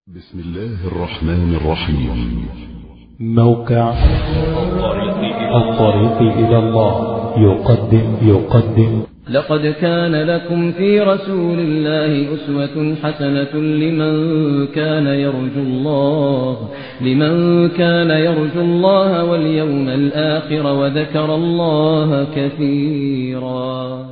بسم الله الرحمن الرحيم موقع الطريق إلى الله يقدم يقدم لقد كان لكم في رسول الله أسوة حسنة لمن كان يرجو الله لمن كان يرجو الله واليوم الآخر وذكر الله كثيرا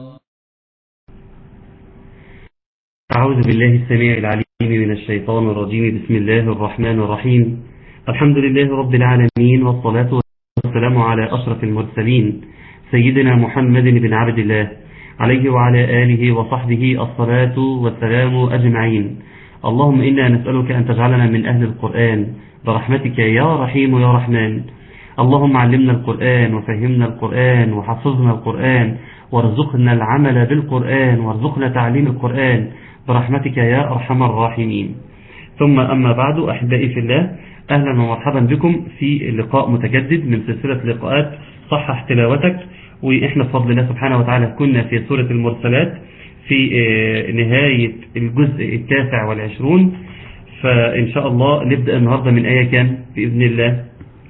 أعوذ بالله السميع العليم من الشيطان الرجيم بسم الله الرحمن الرحيم الحمد لله رب العالمين والصلاة والسلام على أشرف المرسلين سيدنا محمد بن عبد الله عليه وعلى آله وصحبه الصلاة والسلام أجمعين اللهم إنا نسألك أن تجعلنا من أهل القرآن برحمتك يا رحيم يا رحمن اللهم علمنا القرآن وفهمنا القرآن وحفظنا القرآن وارزقنا العمل بالقرآن وارزقنا تعليم القرآن برحمتك يا أرحم الراحمين ثم أما بعد أحبائي في الله أهلا ومرحبا بكم في لقاء متجدد من سلسلة لقاءات صحح تلاوتك وإحنا بفضل الله سبحانه وتعالى كنا في سورة المرسلات في نهاية الجزء التاسع والعشرون فإن شاء الله نبدأ النهاردة من آية كام بإذن الله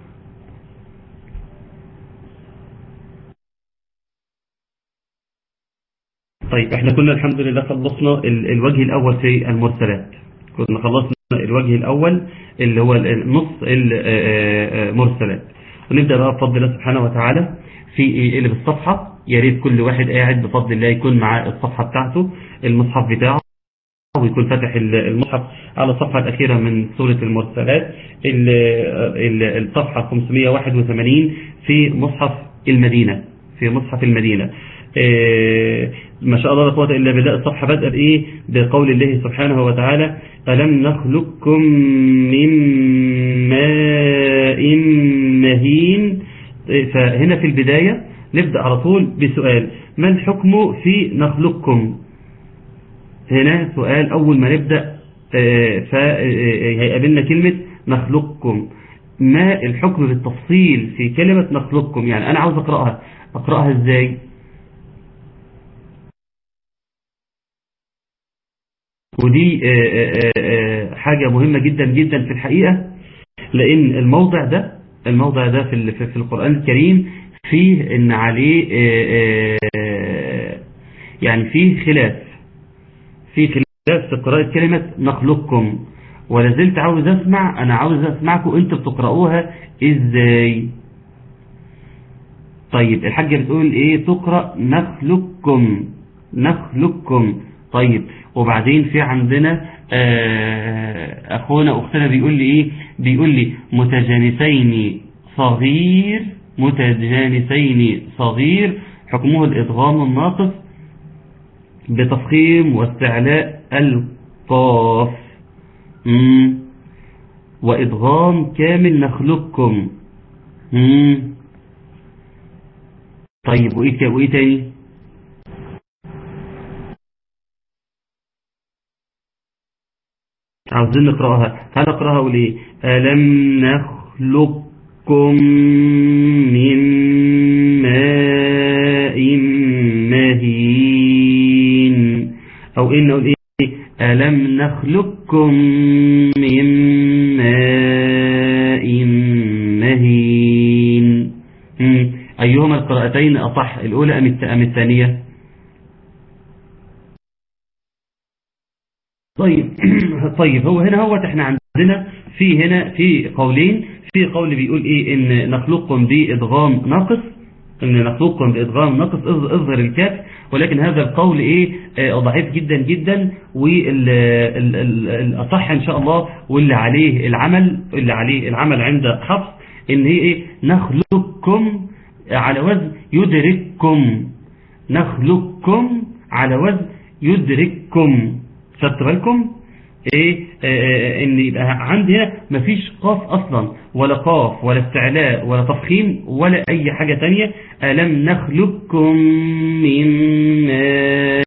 طيب احنا كنا الحمد لله خلصنا الوجه الأول في المرسلات كنا خلصنا الوجه الأول اللي هو نص المرسلات ونبدأ بقى بفضل الله سبحانه وتعالى في اللي بالصفحة يا ريت كل واحد قاعد بفضل الله يكون معاه الصفحة بتاعته المصحف بتاعه ويكون فاتح المصحف على الصفحة الأخيرة من سورة المرسلات الصفحة 581 في مصحف المدينة في مصحف المدينة ما شاء الله لا قوه الا بالله الصفحه بادئه بايه بقول الله سبحانه وتعالى الم نخلقكم من ماء مهين فهنا في البدايه نبدا على طول بسؤال ما الحكم في نخلقكم هنا سؤال اول ما نبدا فهيقابلنا كلمه نخلقكم ما الحكم بالتفصيل في كلمه نخلقكم يعني انا عاوز اقراها اقراها ازاي ودي حاجة مهمة جدا جدا في الحقيقة لأن الموضع ده الموضع ده في في القرآن الكريم فيه إن عليه يعني فيه خلاف فيه خلاف في قراءة كلمة نخلقكم ولا زلت عاوز أسمع أنا عاوز أسمعكم أنتوا بتقرأوها إزاي طيب الحاجة بتقول إيه تقرأ نخلقكم نخلقكم طيب وبعدين في عندنا أخونا أختنا بيقول لي إيه بيقول لي متجانسين صغير متجانسين صغير حكمه الإدغام الناقص بتفخيم واستعلاء القاف مم. وإدغام كامل نخلقكم مم. طيب وإيه, وإيه تاني عاوزين نقرأها هل أقرأها وليه ألم نخلقكم من ماء مهين أو إن أقول إيه ألم نخلقكم من ماء مهين أيهما القراءتين أصح الأولى أم الثانية طيب طيب هو هنا هو احنا عندنا في هنا في قولين في قول بيقول ايه ان نخلقكم بادغام ناقص ان نخلقكم بادغام ناقص اظهر الكاف ولكن هذا القول ايه اه ضعيف جدا جدا والاصح ان شاء الله واللي عليه العمل اللي عليه العمل عند حفص ان هي ايه نخلقكم على وزن يدرككم نخلقكم على وزن يدرككم خدت بالكم ايه آه ان يبقى عندي هنا مفيش قاف اصلا ولا قاف ولا استعلاء ولا تفخيم ولا اي حاجة تانية الم نخلقكم من ماء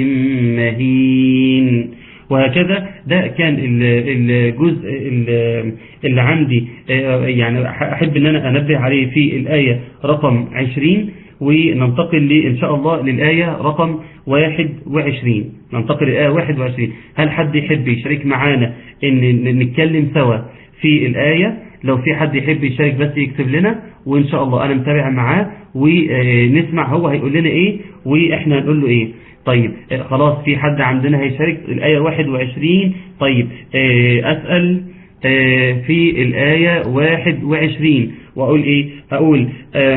مهين وهكذا ده كان الجزء اللي عندي يعني احب ان انا انبه عليه في الاية رقم 20 وننتقل ان شاء الله للآية رقم 21 ننتقل الآية 21 هل حد يحب يشارك معانا ان نتكلم سوا في الآية لو في حد يحب يشارك بس يكتب لنا وإن شاء الله أنا متابع معاه ونسمع هو هيقول لنا إيه وإحنا هنقول له إيه طيب خلاص في حد عندنا هيشارك الآية 21 طيب أسأل في الآية 21 وأقول إيه أقول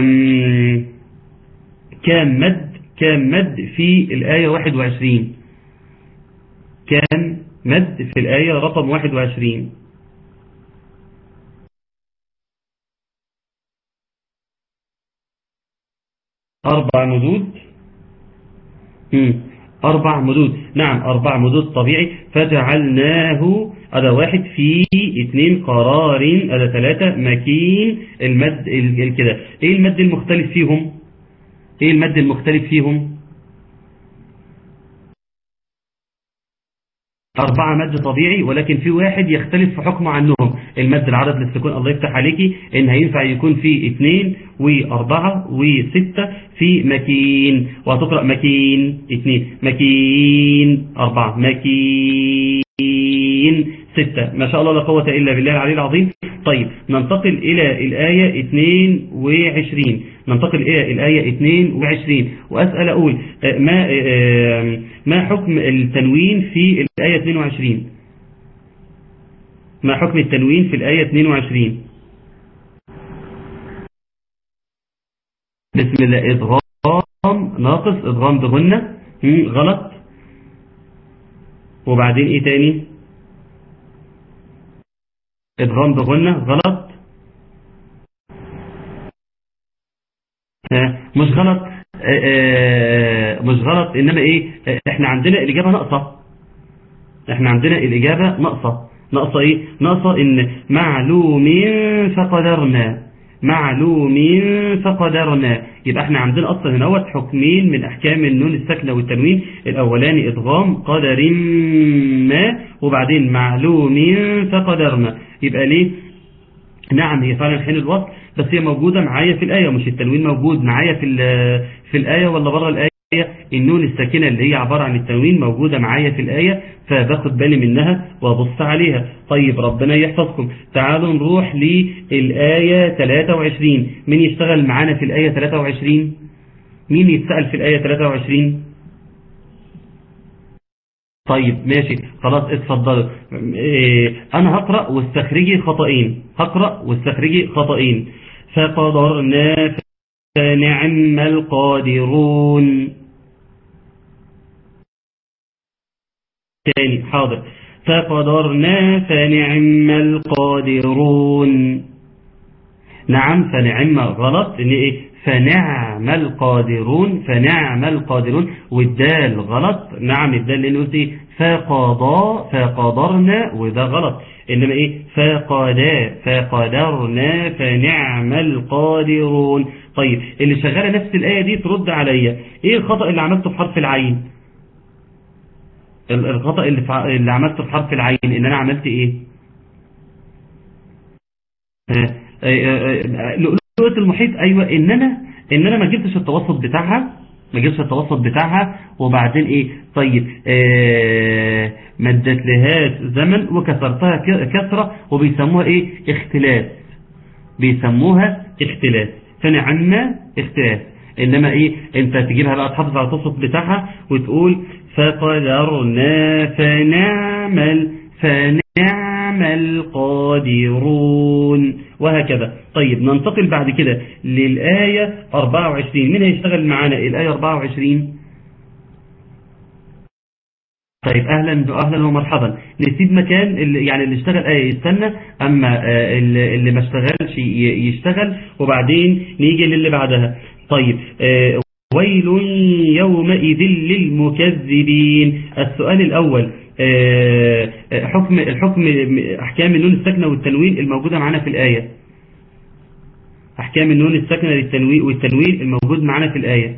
كام مد كام مد في الآية 21 كام مد في الآية رقم 21 أربع مدود أربع مدود نعم أربع مدود طبيعي فجعلناه هذا واحد في اثنين قرار هذا ثلاثة مكين المد كده ايه المد المختلف فيهم ايه المد المختلف فيهم أربعة مد طبيعي ولكن في واحد يختلف في حكمه عنهم المد العدد للسكون الله يفتح عليكي إن هينفع يكون في اثنين وأربعة وستة في مكين وهتقرأ مكين اثنين مكين أربعة مكين ستة ما شاء الله لا قوة إلا بالله العلي العظيم طيب ننتقل إلى الآية 22 ننتقل إلى الآية 22 وأسأل أقول ما ما حكم التنوين في الآية 22 ما حكم التنوين في الآية 22 بسم الله إضغام ناقص إضغام بغنة غلط وبعدين إيه تاني إضغام بغنة غلط مش غلط مش غلط إنما إيه إحنا عندنا الإجابة ناقصة إحنا عندنا الإجابة ناقصة ناقصة إيه ناقصة إن معلوم فقدرنا معلوم فقدرنا يبقى احنا عندنا اصلا هنا حكمين من احكام النون الساكنه والتنوين الاولاني ادغام قدر ما وبعدين معلوم فقدرنا يبقى ليه نعم هي فعلا حين الوصل بس هي موجودة معايا في الآية مش التنوين موجود معايا في في الآية ولا بره الآية النون الساكنة اللي هي عبارة عن التنوين موجودة معايا في الآية فباخد بالي منها وابص عليها طيب ربنا يحفظكم تعالوا نروح للآية 23 مين يشتغل معانا في الآية 23 مين يتسأل في الآية 23 طيب ماشي خلاص اتفضلوا إيه انا هقرأ واستخرجي خطأين هقرأ واستخرجي خطأين فقدرنا فنعم القادرون تاني حاضر فقدرنا فنعم القادرون نعم فنعم غلط ان ايه فنعم القادرون فنعم القادرون والدال غلط نعم الدال لأنه قلت ايه فقضى فقدرنا وده غلط إنما ايه فقدا فقدرنا فنعم القادرون طيب اللي شغالة نفس الآية دي ترد عليا ايه الخطأ اللي عملته في حرف العين الخطأ اللي, في اللي عملته في حرف العين ان انا عملت ايه لؤلؤة المحيط ايوه ان انا ان انا ما جبتش التوسط بتاعها ما جبتش التوسط بتاعها وبعدين ايه طيب آه ما اديتلهاش زمن وكسرتها كسرة وبيسموها ايه اختلاس بيسموها اختلاس فنعم اختلاس انما ايه انت تجيبها بقى تحافظ على التوسط بتاعها وتقول فقدرنا فنعمل فنعم القادرون وهكذا طيب ننتقل بعد كده للآية 24 مين هيشتغل معانا الآية 24 طيب أهلا أهلا ومرحبا نسيب مكان اللي يعني اللي اشتغل آية يستنى أما اللي ما اشتغلش يشتغل وبعدين نيجي للي بعدها طيب ويل يومئذ للمكذبين السؤال الأول حكم الحكم أحكام النون الساكنة والتنوين الموجودة معنا في الآية أحكام النون الساكنة للتنوين والتنوين الموجود معنا في الآية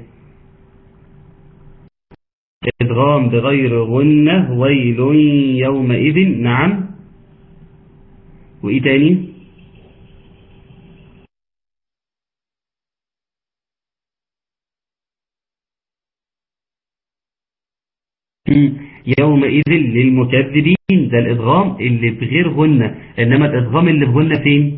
إدغام بغير غنة ويل يومئذ نعم وإيه تاني مم. يومئذ للمكذبين ده الإدغام اللي بغير غنة إنما الإدغام اللي بغنة فين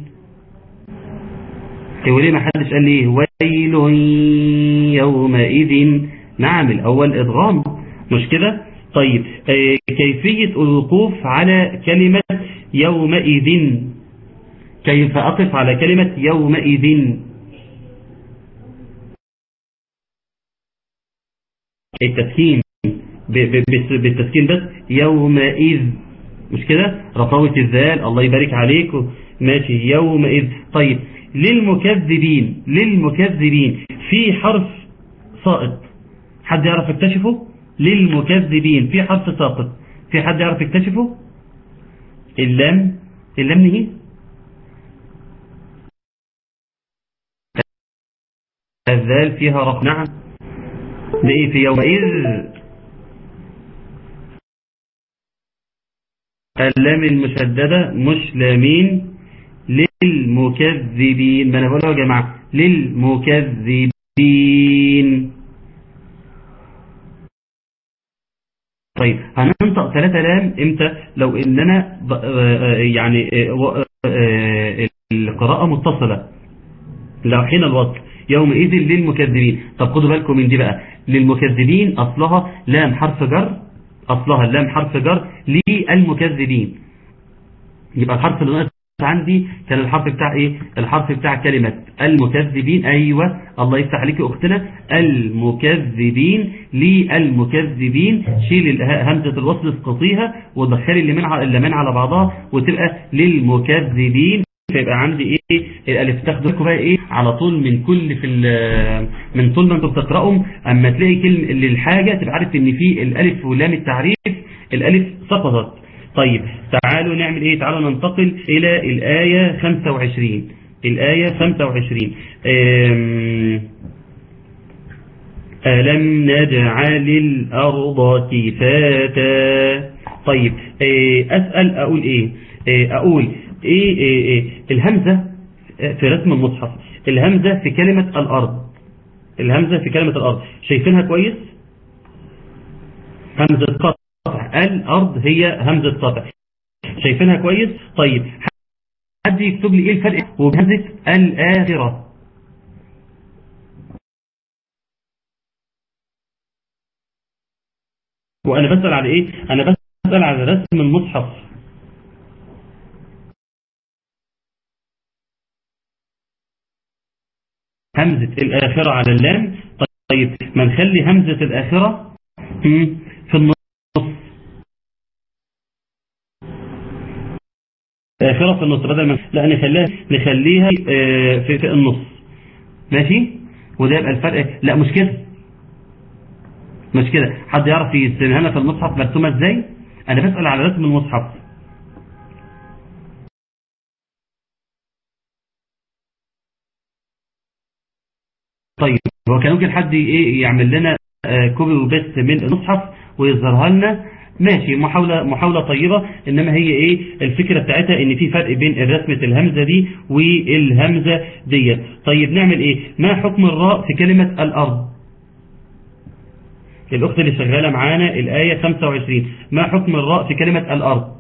وليه ما حدش قال ليه ويل يومئذ نعم الأول إدغام مش كده طيب آه، كيفية الوقوف على كلمة يومئذ كيف أقف على كلمة يومئذ التسكين ب- ب- بس- بالتسكين بس يومئذ مش كده رطاوة الذال الله يبارك عليك ماشي يومئذ طيب للمكذبين للمكذبين في حرف ساقط حد يعرف يكتشفه للمكذبين في حرف ساقط في حد يعرف يكتشفه اللام اللام نهي الذال فيها رفع نعم ده ايه في يومئذ اللام المشددة مش لامين للمكذبين ما انا بقولها يا جماعة للمكذبين طيب هننطق ثلاثة لام امتى لو اننا ب- آه، يعني آه، و- آه، القراءة متصلة لو حين الوصل يومئذ للمكذبين طب خدوا بالكم من دي بقى للمكذبين أصلها لام حرف جر أصلها اللام حرف جر للمكذبين يبقى الحرف اللي ناقص عندي كان الحرف بتاع ايه الحرف بتاع كلمة المكذبين ايوه الله يفتح عليك اختنا المكذبين للمكذبين شيل اله- همزة الوصل اسقطيها ودخلي اللامين على اللامين على بعضها وتبقى للمكذبين فيبقى عندي ايه الالف تاخدوا بالكم بقى ايه على طول من كل في ال- من طول ما انتوا بتقراوا اما تلاقي كلمه للحاجه تبقى عارف ان في الالف ولام التعريف الالف سقطت طيب تعالوا نعمل ايه تعالوا ننتقل الى الايه 25 الايه 25 أم ألم نجعل الأرض كفاتا طيب إيه، أسأل أقول إيه إيه، أقول إيه, إيه, إيه الهمزة في رسم المصحف الهمزة في كلمة الأرض الهمزة في كلمة الأرض شايفينها كويس همزة قطع الأرض هي همزة قطع شايفينها كويس طيب حد يكتب لي إيه الفرق وبهمزة الآخرة وأنا بسأل على إيه أنا بسأل على رسم المصحف همزة الآخرة على اللام طيب ما نخلي همزة الآخرة مم، في النص آخرة في النص بدل ما لا نخليها نخليها آه، في, في النص ماشي وده يبقى الفرق لا مش كده مش كده حد يعرف يرسمها لنا في المصحف مرسومة ازاي انا بسأل على رسم المصحف طيب هو كان ممكن حد ايه يعمل لنا آه، كوبي وبيست من المصحف ويظهرها لنا ماشي محاولة محاولة طيبة انما هي ايه الفكرة بتاعتها ان في فرق بين الرسمة الهمزة دي والهمزة ديت طيب نعمل ايه ما حكم الراء في كلمة الارض الاخت اللي شغالة معانا الاية 25 ما حكم الراء في كلمة الارض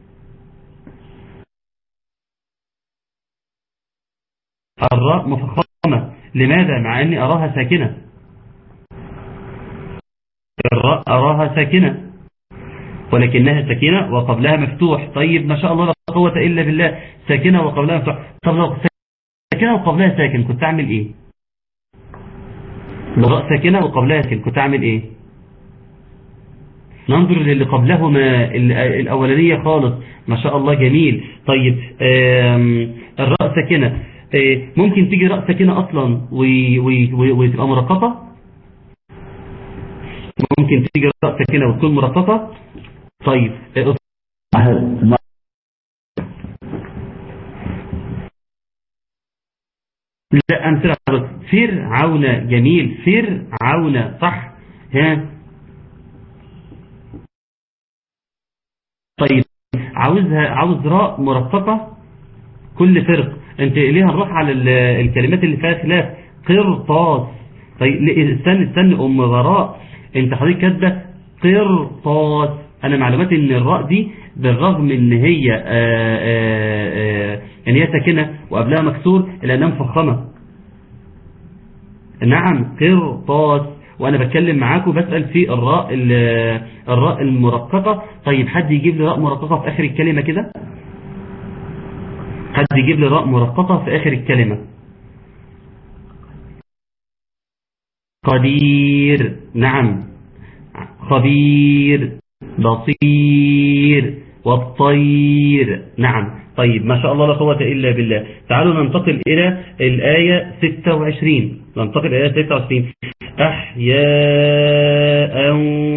الراء مفخمة لماذا مع اني اراها ساكنة الراء اراها ساكنة ولكنها ساكنة وقبلها مفتوح طيب ما شاء الله لا قوة الا بالله ساكنة وقبلها مفتوح طب لو ساكنة وقبلها ساكن كنت اعمل ايه الراء ساكنة وقبلها ساكن كنت اعمل ايه ننظر للي قبلهما ال- الأولانية خالص ما شاء الله جميل طيب آم، الراء ساكنة آه، ممكن تيجي راء ساكنة أصلا و- و- و- وتبقى مرققة ممكن تيجي راء ساكنة وتكون مرققة طيب آه، لا أمثلة بس فرعون جميل فرعون صح ها طيب عاوزها عاوز راء مرققة كل فرق انت ليه هنروح على ال- الكلمات اللي فيها خلاف قرطاس طيب ليه- استنى استنى ام غراء انت حضرتك كاتبه قرطاس انا معلوماتي ان الراء دي بالرغم ان هي آآ آآ ان هي ساكنه وقبلها مكسور الا انها مفخمه نعم قرطاس وانا بتكلم معاكم بسال في الراء الراء المرققه طيب حد يجيب لي راء مرققه في اخر الكلمه كده حد يجيب لي راء مرققه في اخر الكلمه قدير نعم خبير بصير والطير نعم طيب ما شاء الله لا قوة إلا بالله تعالوا ننتقل إلى الآية 26 ننتقل إلى الآية 26 أحياء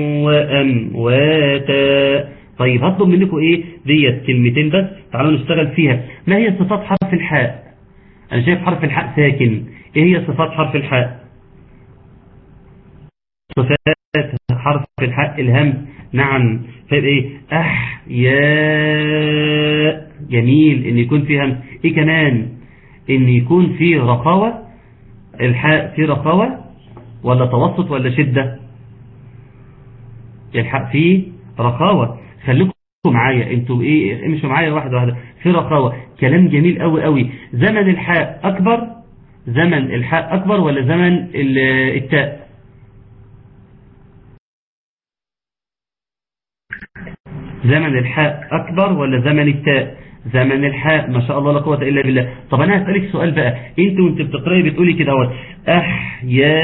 وأمواتا طيب هطلب منكم إيه ديت كلمتين بس تعالوا نشتغل فيها ما هي صفات حرف الحاء أنا شايف حرف الحاء ساكن إيه هي صفات حرف الحاء صفات حرف الحاء الهمز نعم طيب ايه احياء جميل ان يكون في همز ايه كمان ان يكون في رخاوة الحاء في رخاوة ولا توسط ولا شدة الحاء فيه رخاوة خليكم معايا انتوا ايه امشوا معايا واحدة واحدة في رخاوة كلام جميل قوي قوي زمن الحاء اكبر زمن الحاء اكبر ولا زمن التاء زمن الحاء أكبر ولا زمن التاء زمن الحاء ما شاء الله لا قوة إلا بالله طب أنا هسألك سؤال بقى أنت وأنت بتقرأي بتقولي كده اهوت أحياء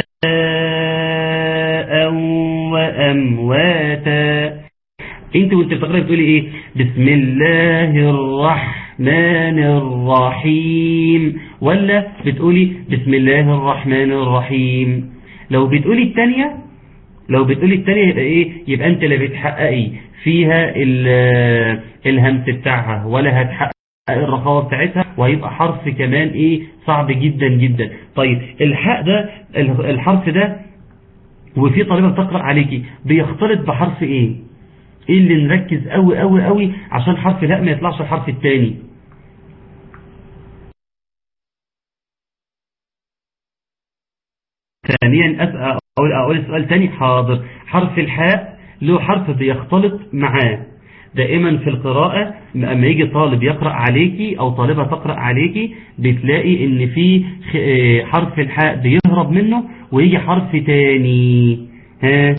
وأمواتا أنت وأنت بتقرأي بتقولي إيه بسم الله الرحمن الرحيم ولا بتقولي بسم الله الرحمن الرحيم لو بتقولي الثانية لو بتقولي الثانية يبقى إيه يبقى أنت اللي بتحققي فيها الهمس بتاعها ولا هتحقق الرخاوة بتاعتها وهيبقى حرف كمان ايه صعب جدا جدا طيب الحاء ده الحرف ده وفي طالبة بتقرأ عليكي بيختلط بحرف ايه ايه اللي نركز قوي قوي قوي عشان حرف الهاء ما يطلعش الحرف التاني ثانيا أسأل أقول, أقول سؤال تاني حاضر حرف الحاء له حرف بيختلط معاه دائما في القراءة لما يجي طالب يقرأ عليكي أو طالبة تقرأ عليكي بتلاقي ان في حرف الحاء بيهرب منه ويجي حرف تاني ها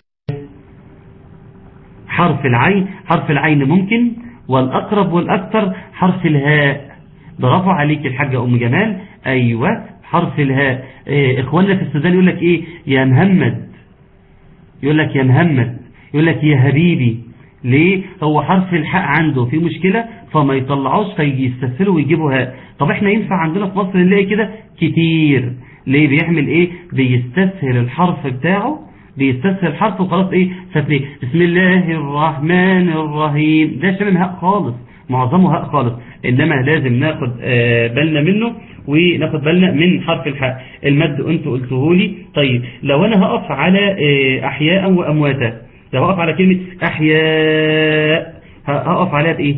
حرف العين حرف العين ممكن والأقرب والأكثر حرف الهاء برافو عليك الحاجة أم جمال أيوة حرف الهاء إيه إخواننا في السودان يقول لك إيه يا مهمد يقول لك يا مهمد يقول لك يا حبيبي ليه هو حرف الحاء عنده في مشكلة فما يطلعوش فيجي يستسهلوا ويجيبوا هاء طب احنا ينفع عندنا في مصر نلاقي كده كتير ليه بيعمل ايه بيستسهل الحرف بتاعه بيستسهل الحرف وخلاص ايه فتلاقيه بسم الله الرحمن الرحيم ده شبه هاء خالص معظمه هاء خالص انما لازم ناخد آه بالنا منه وناخد بالنا من حرف الحاء المد انتوا قلتوه لي طيب لو انا هقف على آه احياء وامواتا لو هقف على كلمة احياء هقف عليها بايه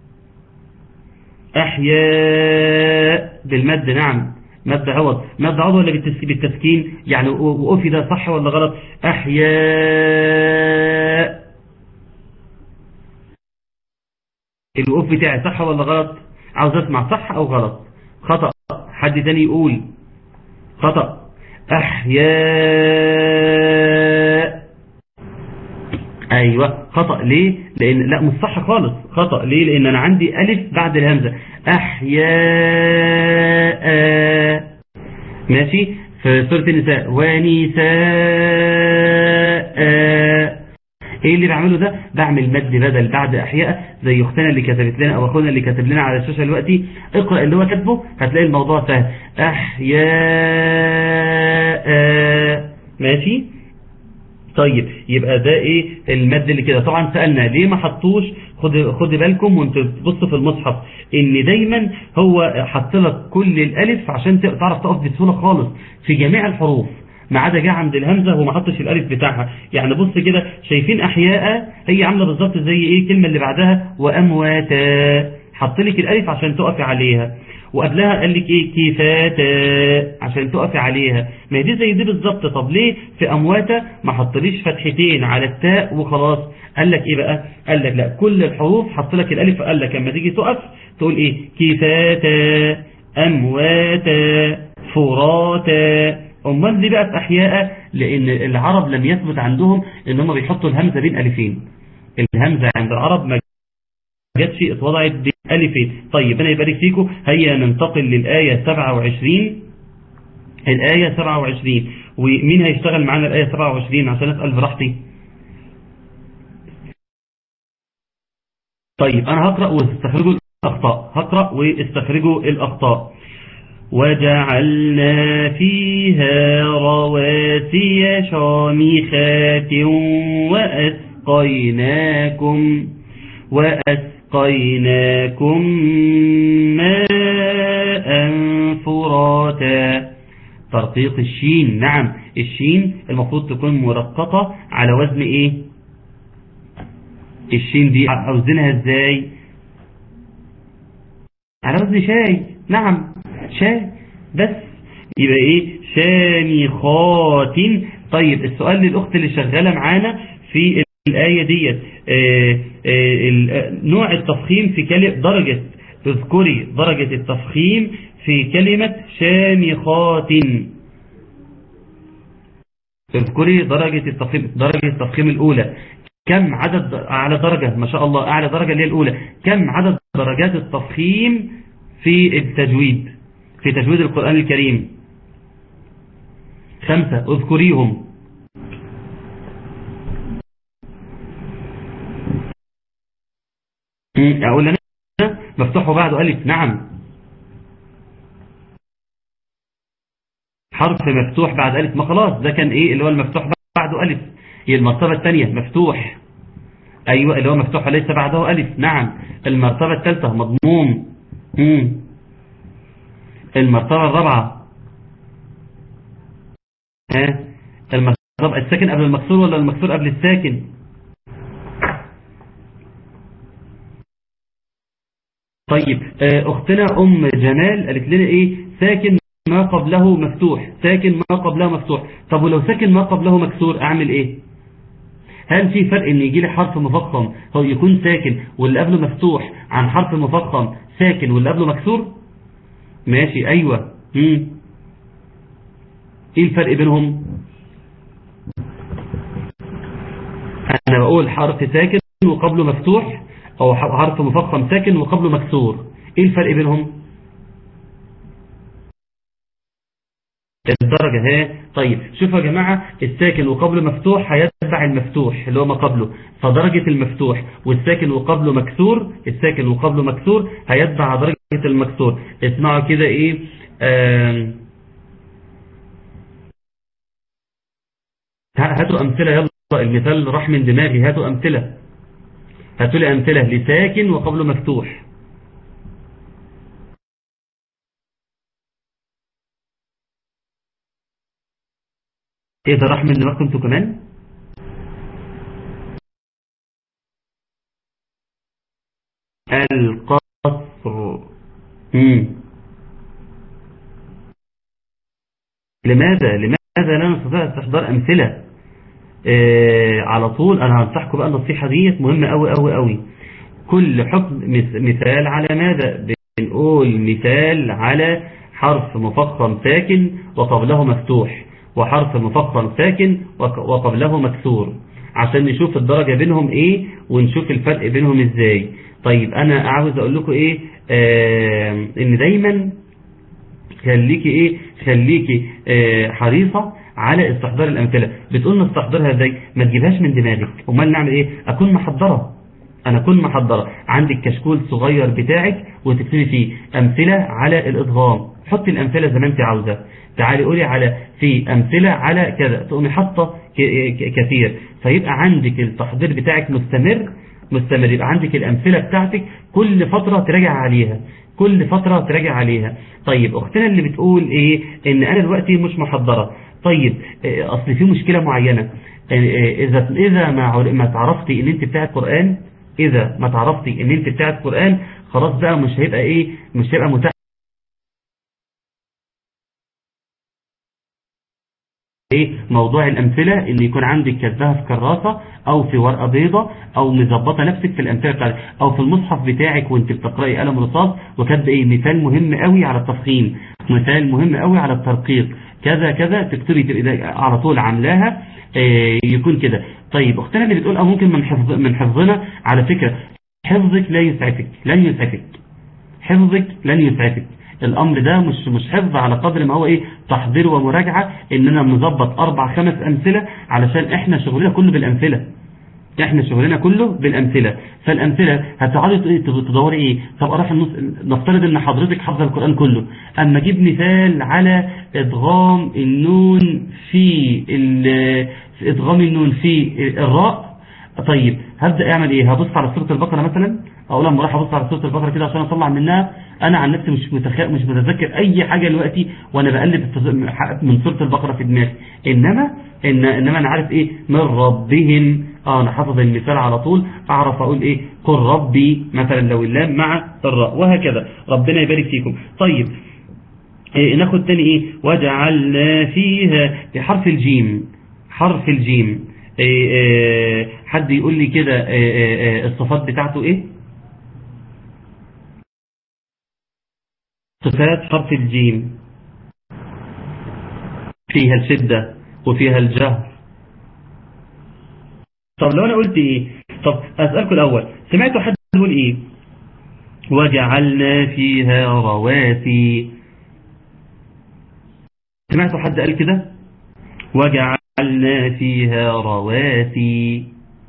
احياء بالمد نعم مد عوض مد عوض ولا بالتسكين يعني وقفي ده صح ولا غلط احياء الوقف بتاعي صح ولا غلط عاوز اسمع صح او غلط خطأ حد تاني يقول خطأ احياء ايوه خطأ ليه لان لا مش صح خالص خطأ ليه لان انا عندي الف بعد الهمزة احياء ماشي في سورة النساء ونساء ايه اللي بعمله ده بعمل مد بدل بعد احياء زي اختنا اللي كتبت لنا او اخونا اللي كتب لنا على الشاشة دلوقتي اقرأ اللي هو كاتبه هتلاقي الموضوع سهل احياء ماشي طيب يبقى ده ايه المد اللي كده طبعا سألنا ليه ما حطوش خد خد بالكم وانت تبص في المصحف ان دايما هو حط لك كل الالف عشان تعرف تقف بسهوله خالص في جميع الحروف ما عدا جه عند الهمزه وما حطش الالف بتاعها يعني بص كده شايفين احياء هي عامله بالظبط زي ايه الكلمه اللي بعدها وامواتا حط لك الالف عشان تقفي عليها وقبلها قال لك ايه كفاتا عشان تقفي عليها ما هي دي زي دي بالظبط طب ليه في امواتا ما حطليش فتحتين على التاء وخلاص قال لك ايه بقى قال لك لا كل الحروف حط لك الالف قال لك لما تيجي تقف تقول ايه كفاتا امواتا فراتا امال دي بقى في احياء لان العرب لم يثبت عندهم ان هم بيحطوا الهمزه بين الفين الهمزه عند العرب ما جاتش اتوضعت بألفين طيب أنا يبارك فيكم هيا ننتقل للآية 27 الآية 27 ومين هيشتغل معانا الآية 27 عشان أسأل براحتي طيب أنا هقرأ واستخرجوا الأخطاء هقرأ واستخرجوا الأخطاء وجعلنا فيها رواسي شامخات وأسقيناكم وأسقيناكم ماء فراتا ترقيق الشين نعم الشين المفروض تكون مرققة على وزن ايه الشين دي اوزنها ازاي على وزن شاي نعم شاي بس يبقى ايه شامخات طيب السؤال للاخت اللي شغالة معانا في الآية ديت آه آه نوع التفخيم في كلمة درجة اذكري درجة التفخيم في كلمة شامخات اذكري درجة التفخيم درجة التفخيم الأولى كم عدد أعلى درجة ما شاء الله أعلى درجة اللي هي الأولى كم عدد درجات التفخيم في التجويد في تجويد القرآن الكريم خمسة اذكريهم أقول أنا مفتوح وبعده ألف نعم حرف مفتوح بعد ألف ما خلاص ده كان إيه اللي هو المفتوح بعده ألف هي المرتبة الثانية مفتوح أيوة اللي هو مفتوح وليس بعده ألف نعم المرتبة الثالثة مضموم مم. المرتبة الرابعة ها المرتبة الساكن قبل المكسور ولا المكسور قبل الساكن طيب اختنا ام جمال قالت لنا ايه ساكن ما قبله مفتوح ساكن ما قبله مفتوح طب ولو ساكن ما قبله مكسور اعمل ايه هل في فرق ان يجي لي حرف مفخم هو يكون ساكن واللي قبله مفتوح عن حرف مفخم ساكن واللي قبله مكسور ماشي ايوه مم. ايه الفرق بينهم انا بقول حرف ساكن وقبله مفتوح او حرف مفخم ساكن وقبله مكسور ايه الفرق بينهم الدرجة ها طيب شوفوا يا جماعة الساكن وقبله مفتوح هيتبع المفتوح اللي هو ما قبله فدرجة المفتوح والساكن وقبله مكسور الساكن وقبله مكسور هيتبع درجة المكسور اسمعوا كده ايه آم هاتوا امثلة يلا المثال راح من دماغي هاتوا امثلة هاتوا لي امثلة لساكن وقبله مفتوح ايه ده راح من دماغكم انتوا كمان القصر مم. لماذا لماذا لا نستطيع استحضار امثله آه على طول انا هنصحكم بقى النصيحه ديت مهمه قوي قوي قوي كل حكم مثال على ماذا بنقول مثال على حرف مفخم ساكن وقبله مفتوح وحرف مفخم ساكن وقبله مكسور عشان نشوف الدرجة بينهم ايه ونشوف الفرق بينهم ازاي طيب انا عاوز اقول لكم ايه آه ان دايما خليكي ايه خليكي آه حريصة على استحضار الامثلة بتقول نستحضرها ازاي ما تجيبهاش من دماغك امال نعمل ايه اكون محضرة انا اكون محضرة عندك كشكول صغير بتاعك وتكتبي فيه امثلة على الادغام حطي الامثلة زي ما انت عاوزة تعالي قولي على في امثلة على كذا تقومي حاطه كثير فيبقى عندك التحضير بتاعك مستمر مستمر يبقى عندك الامثلة بتاعتك كل فترة تراجع عليها كل فترة تراجع عليها طيب اختنا اللي بتقول ايه ان انا دلوقتي مش محضرة طيب اصل في مشكلة معينة اذا اذا ما ما تعرفتي ان انت بتاعت قرآن اذا ما تعرفتي ان انت بتاعت قرآن خلاص بقى مش هيبقى ايه مش هيبقى متاح ايه موضوع الامثله ان يكون عندك كاتباها في كراسه او في ورقه بيضه او مظبطه نفسك في الامثله بتاعتك او في المصحف بتاعك وانت بتقراي قلم رصاص وكاتبه ايه مثال مهم قوي على التفخيم مثال مهم قوي على الترقيق كذا كذا تكتبي تبقى على طول عاملاها إيه يكون كده طيب اختنا اللي بتقول اه ممكن من حفظ من حفظنا على فكره حفظك لا يسعفك لن يسعفك حفظك لن يسعفك الامر ده مش مش حفظ على قدر ما هو ايه تحضير ومراجعه اننا نظبط اربع خمس امثله علشان احنا شغلنا كله بالامثله احنا شغلنا كله بالامثله فالامثله هتقعدي تدوري ايه طب اروح النص نفترض ان حضرتك حافظه القران كله اما اجيب مثال على ادغام النون في في ادغام النون في الراء طيب هبدا اعمل ايه هبص على سوره البقره مثلا اقول لما اروح ابص على سوره البقره كده عشان اطلع منها انا عن نفسي مش متخيل مش متذكر اي حاجه دلوقتي وانا بقلب من سوره البقره في دماغي انما إن انما انا عارف ايه من ربهم اه انا حافظ المثال على طول اعرف اقول ايه قل ربي مثلا لو اللام مع الراء وهكذا ربنا يبارك فيكم طيب إيه ناخد تاني ايه وجعلنا فيها حرف الجيم حرف الجيم إيه إيه حد يقول لي كده الصفات بتاعته ايه صفات حرف الجيم فيها الشدة وفيها الجهر طب لو انا قلت ايه طب اسألكم الاول سمعتوا حد يقول ايه وجعلنا فيها رواسي سمعتوا حد قال كده وجعلنا فيها رواسي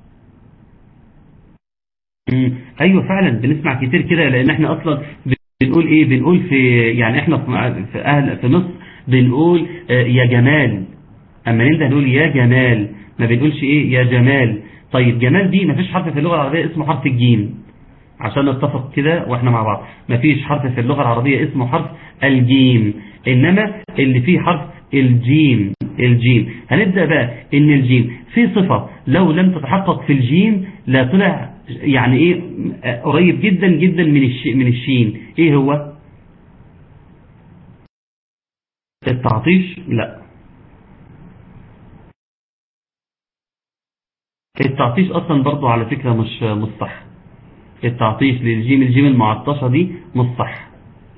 ايوه فعلا بنسمع كتير كده لان احنا اصلا بنقول ايه بنقول في يعني احنا في اهل في مصر بنقول يا جمال اما انت نقول يا جمال ما بنقولش ايه يا جمال طيب جمال دي مفيش حرف في اللغة العربية اسمه حرف الجيم عشان نتفق كده واحنا مع بعض مفيش حرف في اللغة العربية اسمه حرف الجيم انما اللي فيه حرف الجيم الجيم هنبدأ بقى ان الجيم في صفة لو لم تتحقق في الجيم لا طلع يعني ايه قريب جدا جدا من من الشين ايه هو التعطيش لا التعطيش اصلا برضو على فكرة مش مش صح التعطيش للجيم الجيم المعطشة دي مش صح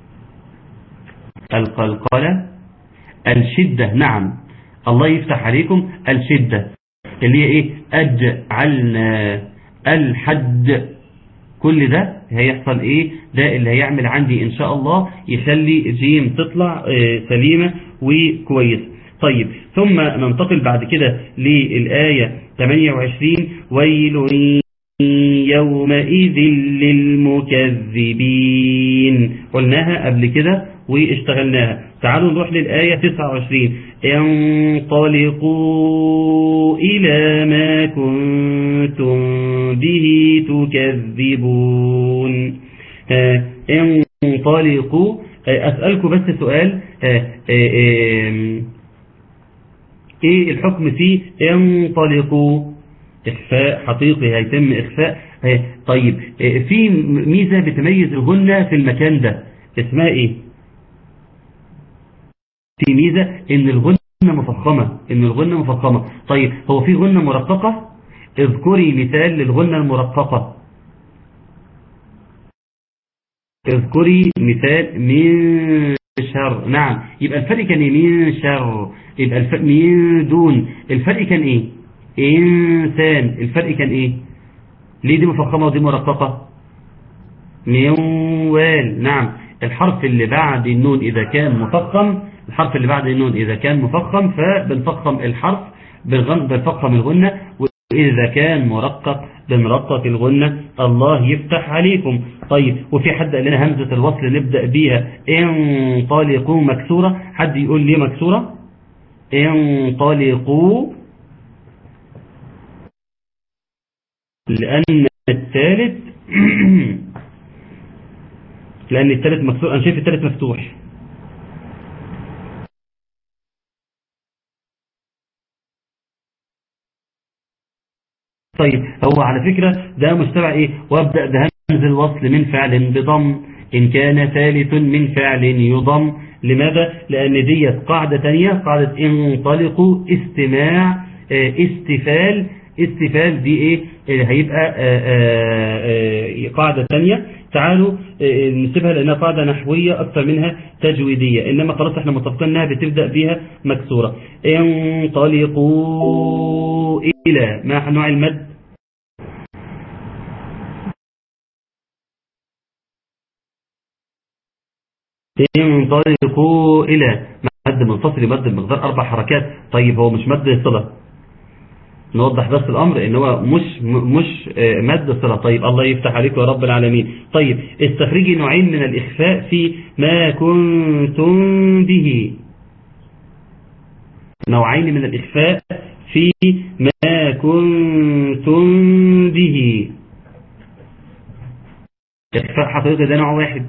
القلقلة الشدة نعم الله يفتح عليكم الشدة اللي هي ايه اجعلنا الحد كل ده هيحصل ايه ده اللي هيعمل عندي ان شاء الله يخلي جيم تطلع سليمة وكويس طيب ثم ننتقل بعد كده للآية 28 ويل يومئذ للمكذبين قلناها قبل كده واشتغلناها تعالوا نروح للآية 29 انطلقوا إلى ما كنتم به تكذبون انطلقوا أسألكم بس سؤال ايه الحكم فيه انطلقوا اخفاء حقيقي هيتم اخفاء طيب في ميزة بتميز الغنة في المكان ده اسمها ايه في ميزة ان الغنة مفخمة ان الغنة مفخمة طيب هو في غنة مرققة اذكري مثال للغنة المرققة اذكري مثال من شر نعم يبقى الفرق كان ايه من شر يبقى الفرق من دون الفرق كان ايه انسان الفرق كان ايه ليه دي مفخمة ودي مرققة من وال نعم الحرف اللي بعد النون اذا كان مفخم الحرف اللي بعد النون اذا كان مفخم فبنفخم الحرف بنفخم الغنة وإذا كان مرقق بنرقق الغنة الله يفتح عليكم طيب وفي حد قال لنا همزة الوصل نبدأ بيها انطلقوا مكسورة حد يقول لي مكسورة انطلقوا لأن الثالث لأن الثالث مكسور أنا شايف الثالث مفتوح طيب هو على فكرة ده مستوى ايه وابدأ ده همز الوصل من فعل بضم إن كان ثالث من فعل يضم لماذا؟ لأن ديت قاعدة تانية قاعدة انطلقوا استماع اه استفال استفال دي ايه اه هيبقى اه قاعدة تانية تعالوا نسيبها لأنها قاعدة نحوية أكثر منها تجويدية إنما خلاص احنا متفقين أنها بتبدأ بها مكسورة انطلقوا إلى ما نوع المد انطلقوا إلى مد منفصل مد بمقدار أربع حركات طيب هو مش مد صلة نوضح بس الأمر إن هو مش مش مد صلة طيب الله يفتح عليك يا رب العالمين طيب استخرجي نوعين من الإخفاء في ما كنتم به نوعين من الإخفاء في ما كنتم به إخفاء حقيقي ده نوع واحد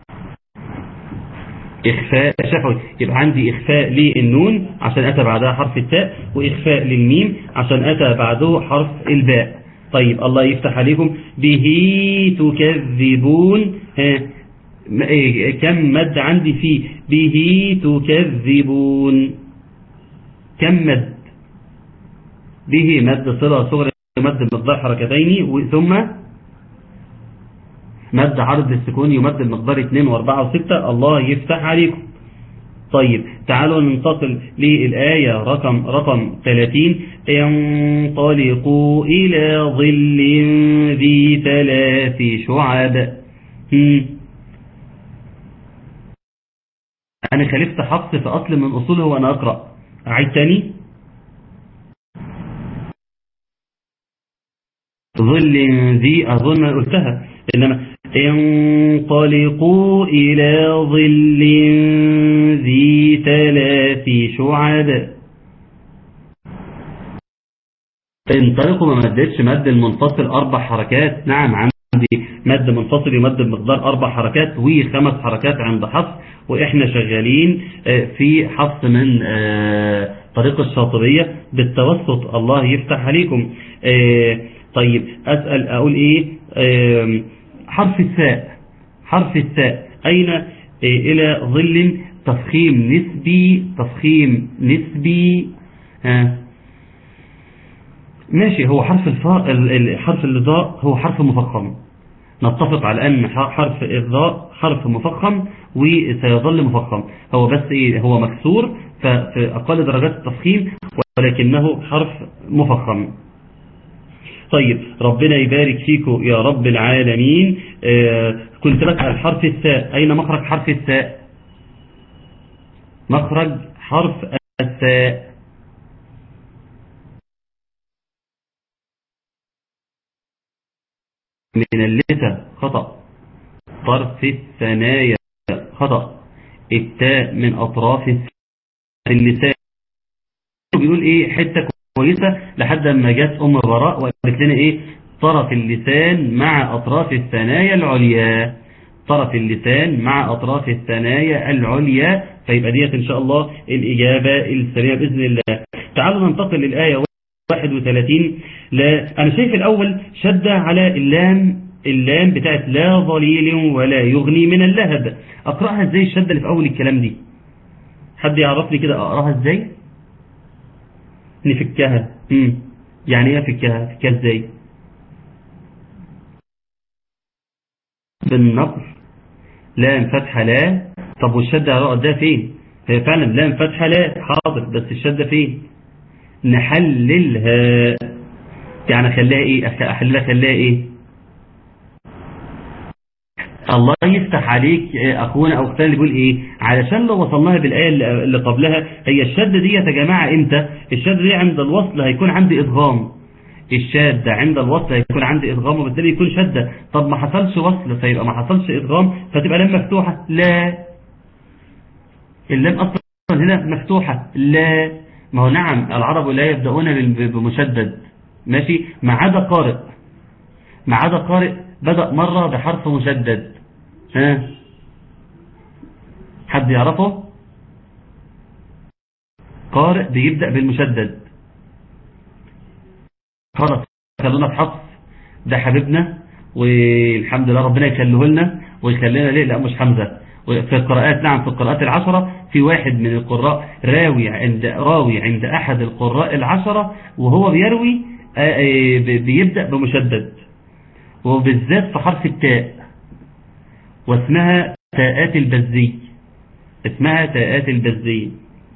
إخفاء شفوي يبقى عندي إخفاء للنون عشان أتى بعدها حرف التاء وإخفاء للميم عشان أتى بعده حرف الباء طيب الله يفتح عليكم به تكذبون ها كم مد عندي فيه به تكذبون كم مد به مد صلة صغرى مد مقدار حركتين ثم مد عرض السكون يمد بمقدار 2 و4 و6 الله يفتح عليكم طيب تعالوا ننتقل للآية رقم رقم 30 ينطلقوا إلى ظل ذي ثلاث شعب أنا خالفت حفص في أصل من أصوله وأنا أقرأ أعيد تاني ظل ذي أظن قلتها إنما انطلقوا إلى ظل ذي ثلاث شعب انطلقوا ما مدتش مد المنفصل أربع حركات نعم عندي مد منفصل يمد بمقدار أربع حركات وخمس حركات عند حفص وإحنا شغالين في حفص من طريق الشاطبية بالتوسط الله يفتح عليكم طيب أسأل أقول إيه حرف الثاء حرف الثاء أين إيه إلى ظل تفخيم نسبي تفخيم نسبي ها ماشي هو حرف الفاء حرف الضاء هو حرف مفخم نتفق على أن حرف الضاء حرف مفخم وسيظل مفخم هو بس إيه هو مكسور في أقل درجات التفخيم ولكنه حرف مفخم طيب ربنا يبارك فيكم يا رب العالمين آه كنت بسأل حرف الثاء أين مخرج حرف الثاء مخرج حرف الثاء من اللثة خطأ طرف الثنايا خطأ التاء من أطراف اللسان بيقول ايه حتة كويسة لحد ما جت أم براء وقالت لنا إيه طرف اللسان مع أطراف الثنايا العليا طرف اللسان مع أطراف الثنايا العليا فيبقى ديت إن شاء الله الإجابة السريعة بإذن الله تعالوا ننتقل للآية 31 لا أنا شايف الأول شدة على اللام اللام بتاعت لا ظليل ولا يغني من اللهب أقرأها إزاي الشدة اللي في أول الكلام دي حد يعرفني كده أقرأها إزاي نفكها مم. يعني ايه افكها افكها ازاي بالنقر لام فتحة لا طب والشدة هرقد ده فين هي فعلا لام فتحة لا حاضر بس الشدة فين نحللها يعني اخليها ايه احللها اخليها ايه الله يفتح عليك اخونا او اختنا اللي بيقول ايه علشان لو وصلناها بالايه اللي قبلها هي الشده دي يا جماعه امتى الشده دي عند الوصل هيكون عندي ادغام الشاده عند الوصل هيكون عندي ادغام وبالتالي يكون شده طب ما حصلش وصل فيبقى ما حصلش ادغام فتبقى لام مفتوحه لا اللام اصلا هنا مفتوحه لا ما هو نعم العرب لا يبدأون بمشدد ماشي ما عدا قارئ ما عدا قارئ بدأ مرة بحرف مشدد ها حد يعرفه قارئ بيبدأ بالمشدد خلاص خلونا في حفص ده حبيبنا والحمد لله ربنا يخليه لنا ويخلينا ليه لا مش حمزة في القراءات نعم في القراءات العشرة في واحد من القراء راوي عند راوي عند أحد القراء العشرة وهو بيروي بيبدأ بمشدد وبالذات في حرف التاء واسمها تاءات البزي اسمها تاءات البزي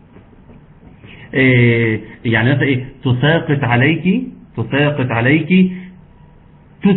إيه يعني مثلا ايه تساقط عليك تساقط عليك تس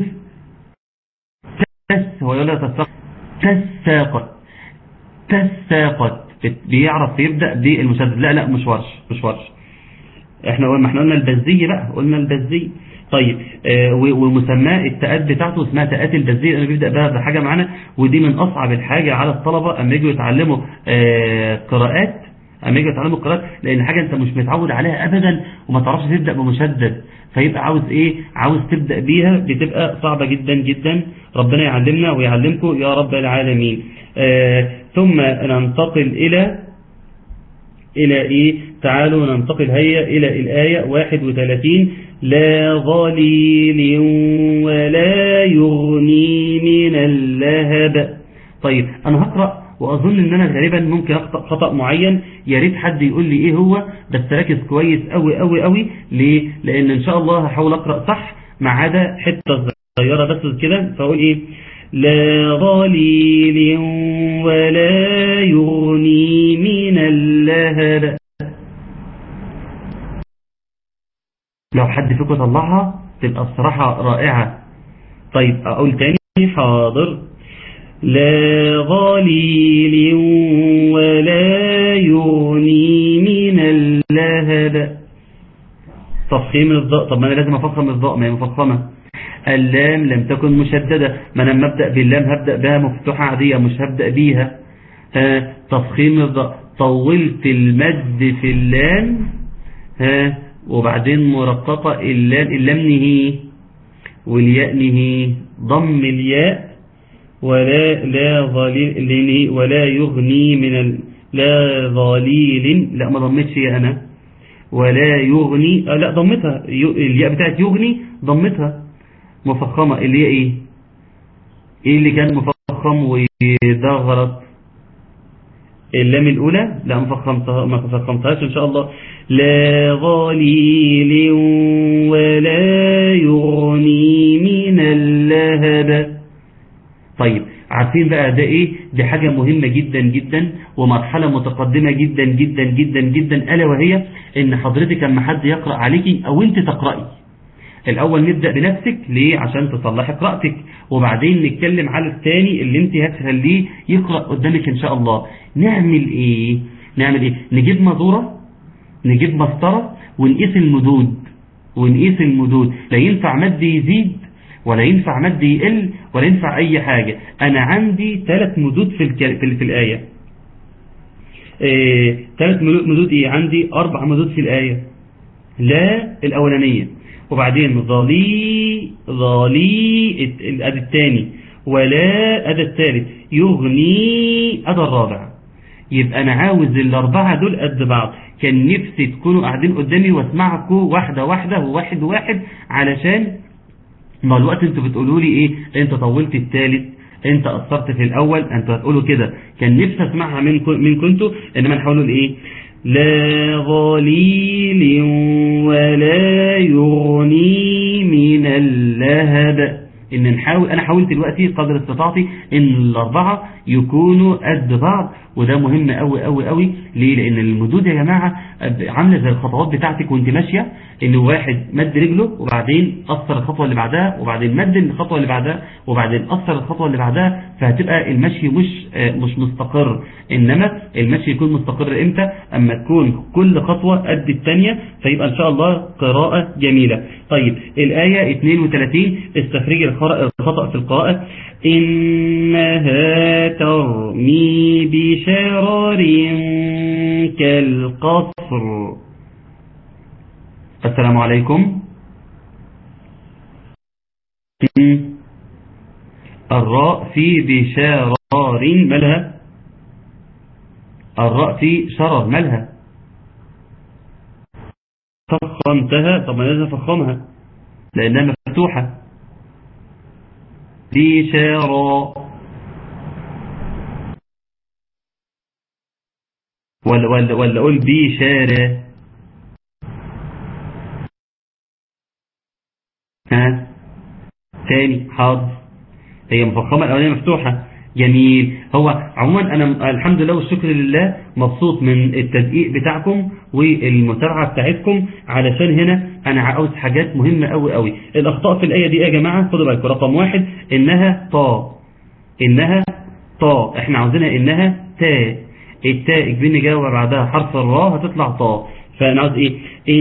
تس هو يقول لها تساقط تساقط تساقط بيعرف يبدأ بالمشدد لا لا مش ورش مش ورش احنا قلنا احنا قلنا البزي بقى قلنا البزي طيب آه ومسماه التاءات بتاعته اسمها تاءات البزي اللي بيبدا بها بحاجه معانا ودي من اصعب الحاجه على الطلبه اما يجوا يتعلموا آه قراءات اما يجوا يتعلموا القراءات لان حاجه انت مش متعود عليها ابدا وما تعرفش تبدا بمشدد فيبقى عاوز ايه عاوز تبدا بيها بتبقى صعبه جدا جدا ربنا يعلمنا ويعلمكم يا رب العالمين آه ثم ننتقل الى الى ايه تعالوا ننتقل هيا الى الايه 31 لا ظليل ولا يغني من اللهب طيب انا هقرأ واظن ان انا غالبا ممكن اخطأ خطأ معين يا ريت حد يقول لي ايه هو بس ركز كويس قوي قوي قوي ليه لان ان شاء الله هحاول اقرأ صح ما عدا حتة صغيرة بس كده فاقول ايه لا ظليل ولا يغني من اللهب لو حد فيكم طلعها تبقى الصراحة رائعة طيب أقول تاني حاضر لا ظليل ولا يغني من اللهب تفخيم الضاء طب ما أنا لازم أفخم الضاء ما هي مفخمة اللام لم تكن مشددة ما أنا لما أبدأ باللام هبدأ بها مفتوحة عادية مش هبدأ بيها ها تفخيم الضاء طولت المد في اللام ها وبعدين مرققة اللام اللام نهي والياء نهي ضم الياء ولا لا ظليل ولا يغني من ال لا ظليل لا ما ضمتش يا انا ولا يغني آه لا ضمتها الياء بتاعت يغني ضمتها مفخمة اللي هي ايه ايه اللي كان مفخم وده غلط اللام الأولى لا ما فخمتها ما فخمتهاش إن شاء الله لا ظليل ولا يغني من اللهب طيب عارفين بقى ده ايه دي حاجة مهمة جدا جدا ومرحلة متقدمة جدا جدا جدا جدا ألا وهي ان حضرتك اما حد يقرأ عليكي او انت تقرأي الاول نبدأ بنفسك ليه عشان تصلحي قراءتك وبعدين نتكلم على الثاني اللي انت هتخليه يقرأ قدامك ان شاء الله نعمل ايه نعمل ايه نجيب مزورة نجيب مسطرة ونقيس المدود ونقيس المدود لا ينفع مد يزيد ولا ينفع مد يقل ولا ينفع اي حاجة انا عندي ثلاث مدود في, الك... في, في الآية ثلاث إيه... مدود ايه عندي اربع مدود في الآية لا الاولانية وبعدين ظلي ظلي الأد الثاني ولا أد الثالث يغني أد الرابع يبقى أنا عاوز الأربعة دول قد بعض كان نفسي تكونوا قاعدين قدامي واسمعكم واحدة واحدة وواحد واحد علشان ما الوقت انتوا بتقولوا لي ايه انت طولت الثالث انت قصرت في الاول انتوا هتقولوا كده كان نفسي اسمعها منكم من كنتوا انما نحاولوا ايه لا ظليل ولا يغني من اللهب ان نحاول انا حاولت دلوقتي قدر استطاعتي ان الاربعه يكونوا قد بعض وده مهم قوي قوي قوي ليه لان المدود يا جماعه عامله زي الخطوات بتاعتك وانت ماشيه ان واحد مد رجله وبعدين قصر الخطوه اللي بعدها وبعدين مد الخطوه اللي بعدها وبعدين قصر الخطوه اللي بعدها فهتبقى المشي مش مش مستقر انما المشي يكون مستقر امتى اما تكون كل خطوه قد الثانيه فيبقى ان شاء الله قراءه جميله طيب الايه 32 استخرج الخطا في القراءه إنها ترمي بشرر كالقصر السلام عليكم الراء في بشرار مالها الراء في شرر مالها فخمتها طب ما لازم افخمها لانها مفتوحه بشارة ولا ولا ولا قول بشارة ها تاني حاضر هي مفخمة الأولانية مفتوحة جميل هو عموما أنا الحمد لله والشكر لله مبسوط من التدقيق بتاعكم والمتابعة بتاعتكم علشان هنا أنا عاوز حاجات مهمة قوي قوي الأخطاء في الآية دي يا جماعة خدوا بالكم رقم واحد إنها طا إنها طا إحنا عاوزينها إنها تا التاء بين جاوب بعدها حرف الراء هتطلع طا فأنا عاوز إيه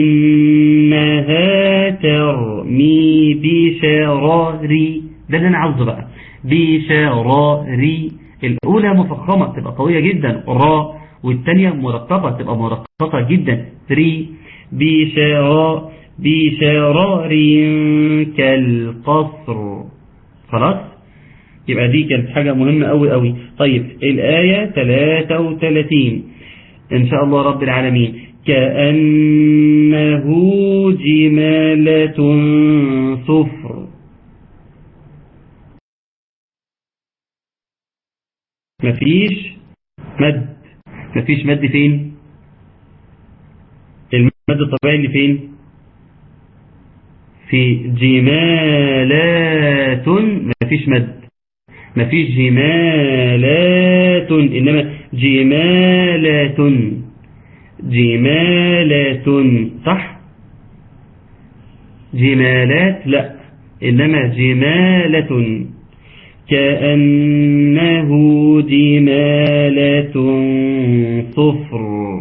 إنها ترمي بشراري ده اللي أنا عاوزه بقى بشراري الأولى مفخمة تبقى قوية جدا را والثانية مرققة تبقى مرققة جدا ري بشرا بشرار كالقصر خلاص يبقى دي كانت حاجة مهمة قوي قوي طيب الآية 33 إن شاء الله رب العالمين كأنه جمالة صفر مفيش مد مفيش مد فين المد الطبيعي اللي فين في جمالات مفيش مد مفيش جمالات إنما جمالات جمالات صح جمالات لا إنما جمالة كأنه جمالة صفر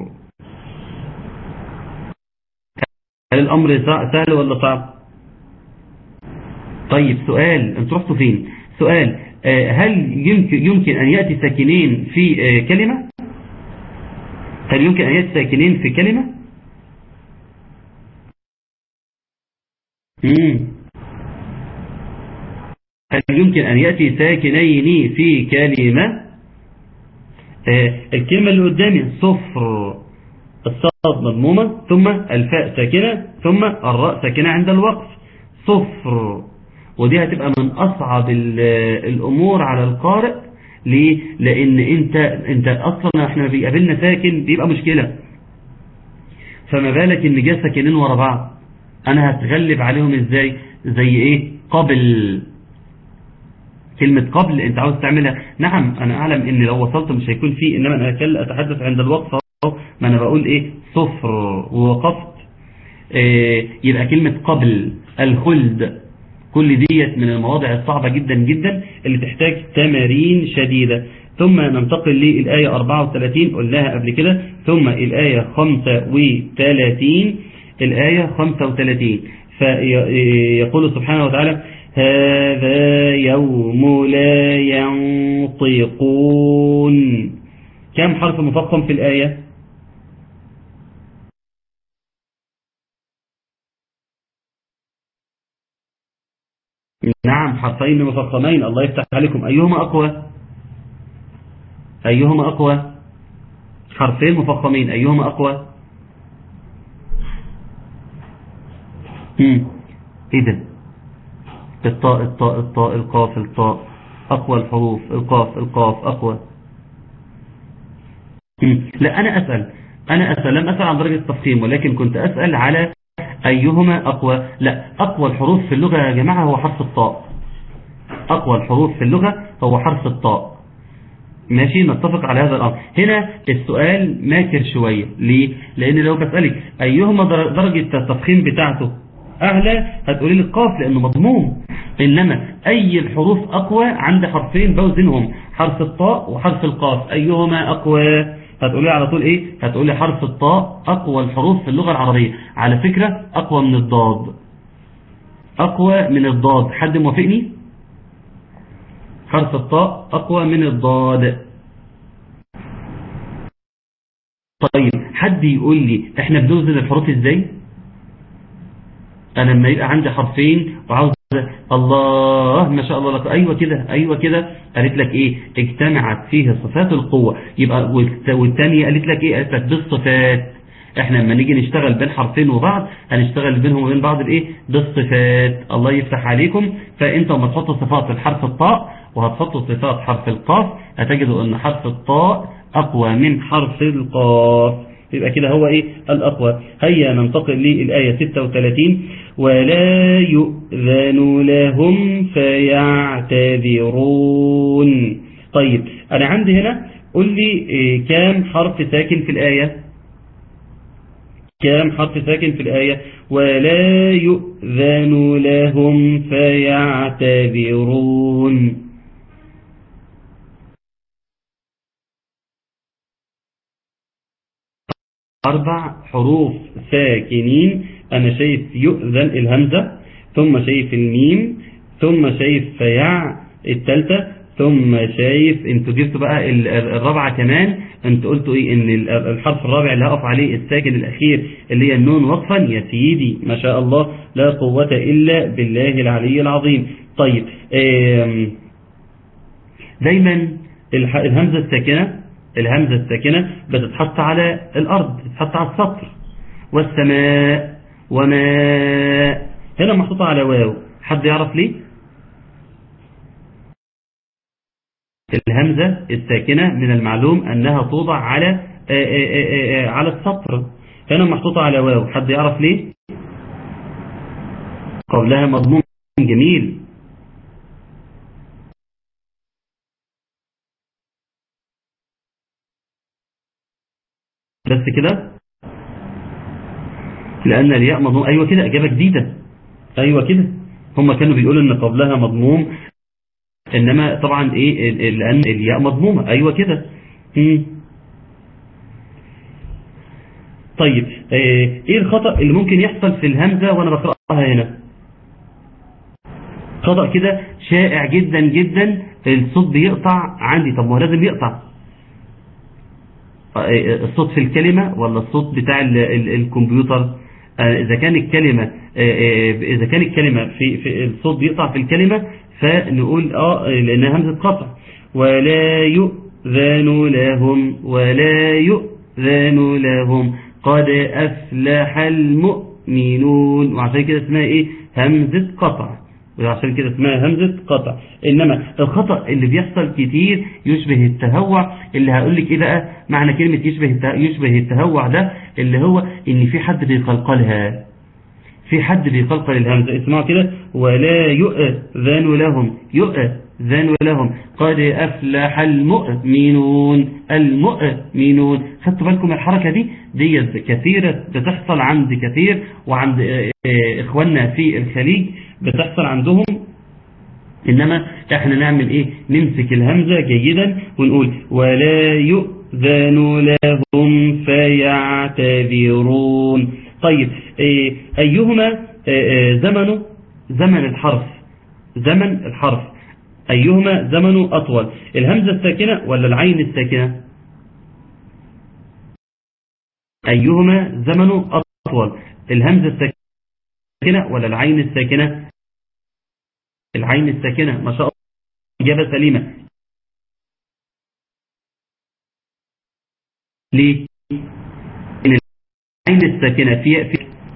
هل الأمر سهل ولا صعب طيب سؤال انتوا رحتوا فين سؤال هل يمكن, يمكن أن يأتي ساكنين في كلمة هل يمكن أن يأتي ساكنين في كلمة مم. هل يمكن أن يأتي ساكنين في كلمة آه الكلمة اللي قدامي صفر الصاد مضمومة ثم الفاء ساكنة ثم الراء ساكنة عند الوقف صفر ودي هتبقى من أصعب الأمور على القارئ ليه؟ لأن أنت, انت أصلا احنا بيقابلنا ساكن بيبقى مشكلة فما بالك ان جاء ساكنين ورا بعض أنا هتغلب عليهم إزاي زي إيه قبل كلمة قبل انت عاوز تعملها نعم انا اعلم ان لو وصلت مش هيكون فيه انما انا اتحدث عند الوقف ما انا بقول ايه صفر ووقفت إيه يبقى كلمة قبل الخلد كل ديت من المواضع الصعبة جدا جدا اللي تحتاج تمارين شديدة ثم ننتقل للآية 34 قلناها قبل كده ثم الآية 35 الآية 35 فيقول سبحانه وتعالى هذا يوم لا ينطقون كم حرف مفخم في الآية نعم حرفين مفخمين الله يفتح عليكم أيهما أقوى أيهما أقوى حرفين مفخمين أيهما أقوى إذا الطاء الطاء الطاء القاف الطاء أقوى الحروف القاف القاف أقوى لا أنا أسأل أنا أسأل لم أسأل عن درجة التفخيم ولكن كنت أسأل على أيهما أقوى لا أقوى الحروف في اللغة يا جماعة هو حرف الطاء أقوى الحروف في اللغة هو حرف الطاء ماشي نتفق على هذا الأمر هنا السؤال ماكر شوية ليه لأن لو بسألك أيهما درجة التفخيم بتاعته أعلى هتقولي لي القاف لأنه مضموم إنما أي الحروف أقوى عند حرفين بوزنهم حرف الطاء وحرف القاف أيهما أقوى هتقولي على طول إيه هتقولي حرف الطاء أقوى الحروف في اللغة العربية على فكرة أقوى من الضاد أقوى من الضاد حد موافقني حرف الطاء أقوى من الضاد طيب حد يقول لي احنا بنوزن الحروف ازاي انا لما يبقى عندي حرفين وعاوز الله ما شاء الله لك ايوه كده ايوه كده قالت لك ايه اجتمعت فيه صفات القوة يبقى والثانيه قالت لك ايه قالت لك بالصفات احنا لما نيجي نشتغل بين حرفين وبعض هنشتغل بينهم وبين بعض بالايه بالصفات الله يفتح عليكم فانت لما تحط صفات الحرف الطاء وهتحط صفات حرف القاف هتجدوا ان حرف الطاء اقوى من حرف القاف يبقى كده هو ايه الاقوى هيا ننتقل للآية 36 ولا يؤذن لهم فيعتذرون طيب انا عندي هنا قل لي إيه كام حرف ساكن في الآية كام حرف ساكن في الآية ولا يؤذن لهم فيعتذرون أربع حروف ساكنين أنا شايف يؤذن الهمزة ثم شايف الميم ثم شايف فيع التالتة ثم شايف انتوا جبتوا بقى الرابعة كمان انتوا قلتوا ايه ان الحرف الرابع اللي هقف عليه الساكن الاخير اللي هي النون وقفا يا سيدي ما شاء الله لا قوة الا بالله العلي العظيم طيب دايما الهمزة الساكنة الهمزة الساكنة بتتحط على الأرض بتتحط على السطر والسماء وماء هنا محطوطة على واو حد يعرف ليه الهمزة الساكنة من المعلوم أنها توضع على آآ آآ على السطر هنا محطوطة على واو حد يعرف ليه قبلها مضمون جميل بس كده لأن الياء مضموم أيوة كده إجابة جديدة أيوة كده هم كانوا بيقولوا إن قبلها مضموم إنما طبعا إيه لأن الياء مضمومة أيوة كده طيب إيه الخطأ اللي ممكن يحصل في الهمزة وأنا بقرأها هنا خطأ كده شائع جدا جدا الصوت بيقطع عندي طب ما هو لازم يقطع الصوت في الكلمة ولا الصوت بتاع ال ال الكمبيوتر إذا كان الكلمة إذا كان الكلمة في, في الصوت بيقطع في الكلمة فنقول آه لأنها همزة قطع ولا يؤذن لهم ولا يؤذن لهم قد أفلح المؤمنون وعشان كده اسمها إيه همزة قطع وعشان كده اسمها همزة قطع إنما الخطأ اللي بيحصل كتير يشبه التهوع اللي هقول لك إيه بقى معنى كلمة يشبه يشبه التهوع ده اللي هو إن في حد بيقلقلها في حد بيقلقل الهمزة اسمعوا كده ولا يؤذن لهم يؤذن لهم قد أفلح المؤمنون المؤمنون خدتوا بالكم الحركة دي دي كثيرة بتحصل عند كثير وعند إخواننا في الخليج بتحصل عندهم إنما احنا نعمل ايه نمسك الهمزة جيدا ونقول ولا يؤذن لهم فيعتذرون طيب ايه ايهما ايه زمن زمن الحرف زمن الحرف ايهما زمن اطول الهمزة الساكنة ولا العين الساكنة ايهما زمن اطول الهمزة الساكنة ولا العين الساكنة العين الساكنة ما شاء الله إجابة سليمة ليه إن العين الساكنة فيها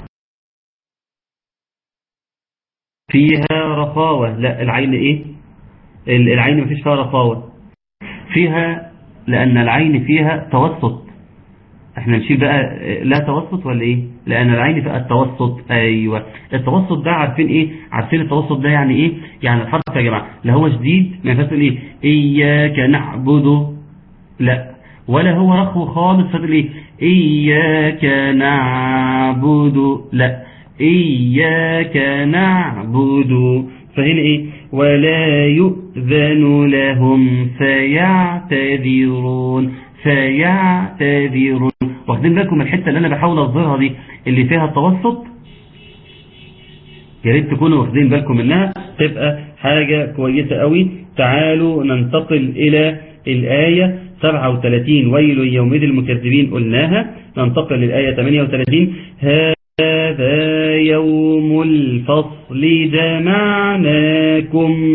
فيها رخاوة لا العين إيه العين مفيش فيها رخاوة فيها لأن العين فيها توسط احنا نشيل بقى لا توسط ولا ايه لان العين فيها التوسط ايوه التوسط ده عارفين ايه عارفين التوسط ده يعني ايه يعني الحرف يا جماعه لا هو شديد ما ينفعش ايه اياك نعبد لا ولا هو رخو خالص فتقول ايه اياك نعبد لا اياك نعبد فهنا ايه ولا يؤذن لهم فيعتذرون فيعتذرون واخدين بالكم الحته اللي انا بحاول اظهرها دي اللي فيها التوسط يا ريت تكونوا واخدين بالكم منها تبقى حاجه كويسه قوي تعالوا ننتقل الى الايه 37 ويل يومئذ المكذبين قلناها ننتقل للايه 38 هذا يوم الفصل جمعناكم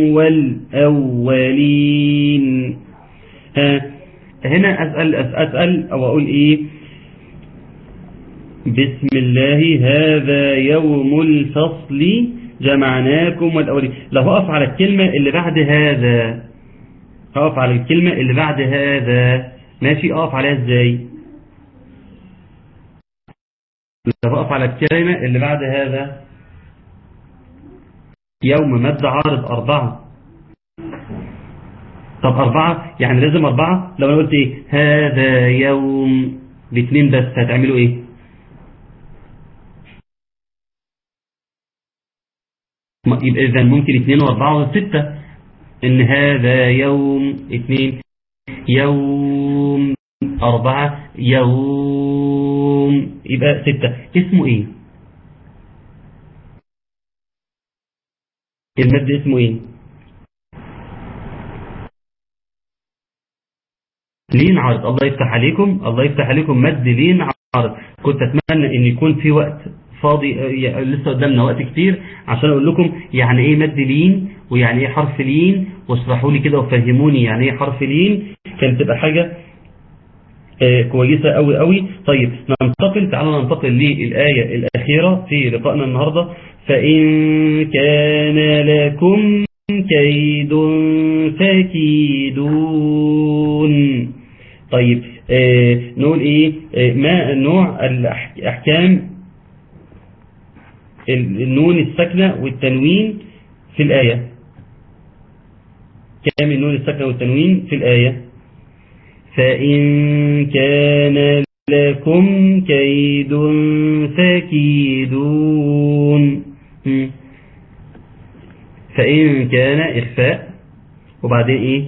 والاولين ها هنا أسأل, أسأل أو أقول إيه بسم الله هذا يوم الفصل جمعناكم والأولين لو هقف على الكلمة اللي بعد هذا هقف على الكلمة اللي بعد هذا ماشي اقف عليها ازاي لو هقف على الكلمة اللي بعد هذا يوم مد عارض أربعة طب أربعة يعني لازم أربعة لو أنا قلت إيه هذا يوم باثنين بس هتعملوا إيه يبقى إذا ممكن اثنين وأربعة وستة إن هذا يوم اثنين يوم أربعة يوم يبقى ستة اسمه إيه المد اسمه إيه لين عارض الله يفتح عليكم الله يفتح عليكم مد لين عارض كنت أتمنى إن يكون في وقت فاضي لسه قدامنا وقت كتير عشان أقول لكم يعني إيه مد لين ويعني إيه حرف لين واشرحوا لي كده وفهموني يعني إيه حرف لين كانت تبقى حاجة آه كويسة قوي قوي طيب ننتقل تعالوا ننتقل للآية الأخيرة في لقائنا النهاردة فإن كان لكم كيد فكيدون طيب آه نقول ايه آه ما نوع الأحكام النون الساكنة والتنوين في الآية كام النون الساكنة والتنوين في الآية فإن كان لكم كيد فكيدون فإن كان إخفاء وبعدين إيه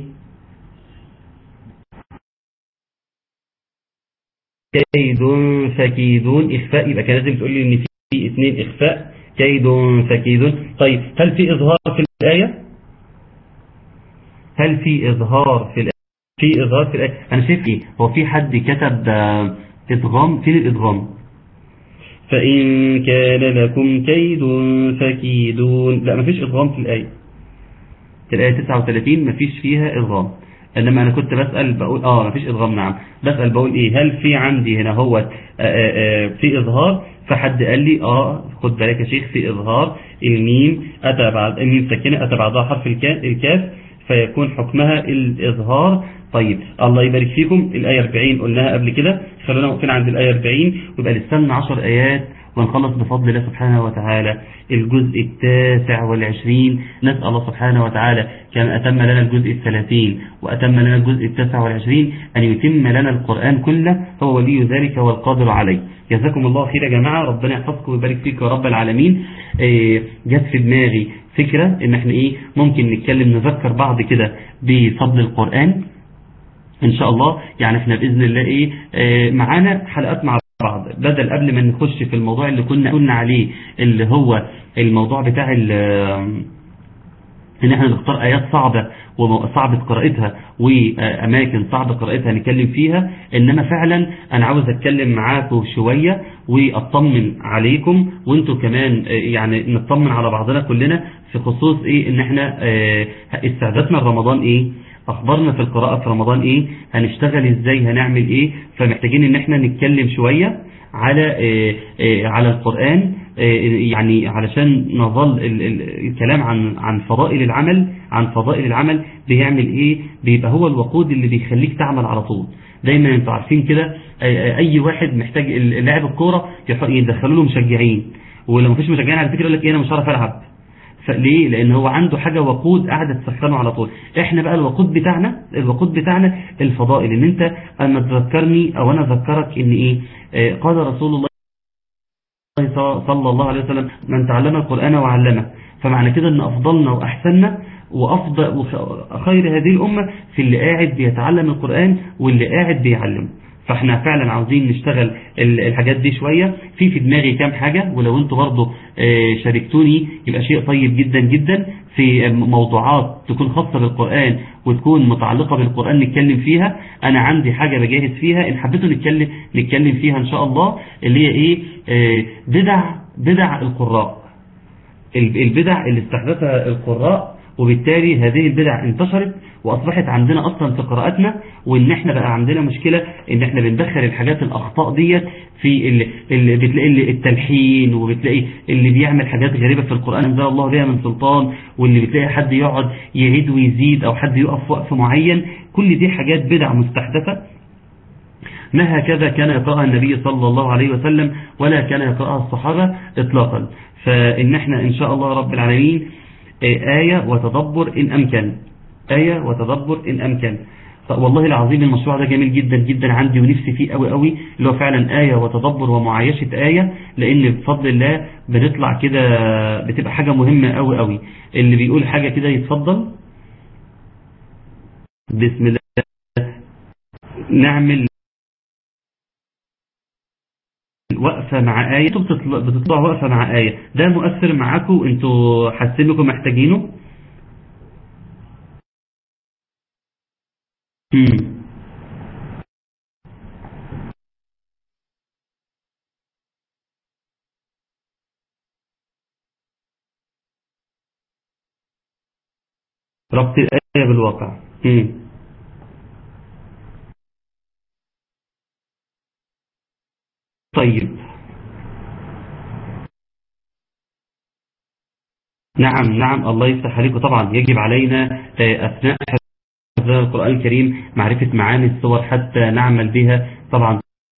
كيد فكيدون إخفاء يبقى كان لازم تقول لي إن في اثنين إخفاء كيد فكيدون طيب هل في إظهار في الآية هل في إظهار في الآية في إظهار في الآية أنا شايف إيه هو في حد كتب إدغام فين الإدغام فإن كان لكم كيد فكيدون لا مفيش إدغام في الآية في الآية 39 مفيش فيها إدغام إنما أنا كنت بسأل بقول آه مفيش إدغام نعم بسأل بقول إيه هل في عندي هنا هو في إظهار فحد قال لي آه خد بالك يا شيخ في إظهار الميم أتى بعد الميم ساكنة أتى بعدها حرف الكاف فيكون حكمها الإظهار طيب الله يبارك فيكم الآية 40 قلناها قبل كده خلونا واقفين عند الآية 40 ويبقى لسنا 10 آيات ونخلص بفضل الله سبحانه وتعالى الجزء التاسع والعشرين نسأل الله سبحانه وتعالى كان أتم لنا الجزء الثلاثين وأتم لنا الجزء التاسع والعشرين أن يتم لنا القرآن كله هو ولي ذلك والقادر عليه جزاكم الله خير يا جماعة ربنا يحفظكم ويبارك فيك يا رب العالمين جت في دماغي فكرة ان احنا ايه ممكن نتكلم نذكر بعض كده بفضل القرآن ان شاء الله يعني احنا بإذن الله ايه اه معانا حلقات مع بعض بدل قبل ما نخش في الموضوع اللي كنا قلنا عليه اللي هو الموضوع بتاع ان احنا نختار ايات صعبة وصعبة قراءتها واماكن صعبة قراءتها نتكلم فيها انما فعلا انا عاوز اتكلم معاكم شوية واطمن عليكم وانتوا كمان يعني نطمن على بعضنا كلنا في خصوص ايه ان احنا اه استعدادنا لرمضان ايه اخبارنا في القراءة في رمضان ايه هنشتغل ازاي هنعمل ايه فمحتاجين ان احنا نتكلم شوية على اه اه على القرآن يعني علشان نظل الكلام عن عن فضائل العمل عن فضائل العمل بيعمل ايه بيبقى هو الوقود اللي بيخليك تعمل على طول دايما انتوا عارفين كده اي واحد محتاج لاعب الكوره يدخلوا له مشجعين ولو مفيش مشجعين على فكره يقول لك ايه انا مش هعرف العب فليه لان هو عنده حاجة وقود قاعدة تسخنه على طول احنا بقى الوقود بتاعنا الوقود بتاعنا الفضائل ان انت اما تذكرني او انا اذكرك ان ايه آه قال رسول الله صلى الله عليه وسلم من تعلم القرآن وعلمه فمعنى كده ان افضلنا واحسننا وافضل خير هذه الامة في اللي قاعد بيتعلم القرآن واللي قاعد بيعلمه فاحنا فعلا عاوزين نشتغل الحاجات دي شوية في في دماغي كام حاجة ولو انتوا برضو شاركتوني يبقى شيء طيب جدا جدا في موضوعات تكون خاصة بالقرآن وتكون متعلقة بالقرآن نتكلم فيها انا عندي حاجة بجهز فيها ان حبيتوا نتكلم نتكلم فيها ان شاء الله اللي هي ايه بدع بدع القراء البدع اللي استحدثها القراء وبالتالي هذه البدع انتشرت واصبحت عندنا اصلا في قراءاتنا وان احنا بقى عندنا مشكلة ان احنا بندخل الحاجات الاخطاء ديت في اللي, اللي بتلاقي اللي التلحين وبتلاقي اللي بيعمل حاجات غريبة في القرآن انزل الله بها من سلطان واللي بتلاقي حد يقعد يعيد ويزيد او حد يقف وقف معين كل دي حاجات بدع مستحدثة ما هكذا كان يقرأها النبي صلى الله عليه وسلم ولا كان يقرأها الصحابة اطلاقا فإن احنا إن شاء الله رب العالمين آية وتدبر إن أمكن آية وتدبر إن أمكن والله العظيم المشروع ده جميل جدا جدا عندي ونفسي فيه قوي قوي اللي هو فعلا آية وتدبر ومعايشة آية لأن بفضل الله بنطلع كده بتبقى حاجة مهمة قوي قوي اللي بيقول حاجة كده يتفضل بسم الله نعمل وقفة مع آية انتوا بتطلعوا وقفة مع آية ده مؤثر معاكم انتوا حاسين انكم محتاجينه مم. ربط الآية بالواقع مم. طيب نعم نعم الله يفتح عليكم طبعا يجب علينا أثناء حفظ القرآن الكريم معرفة معاني الصور حتى نعمل بها طبعا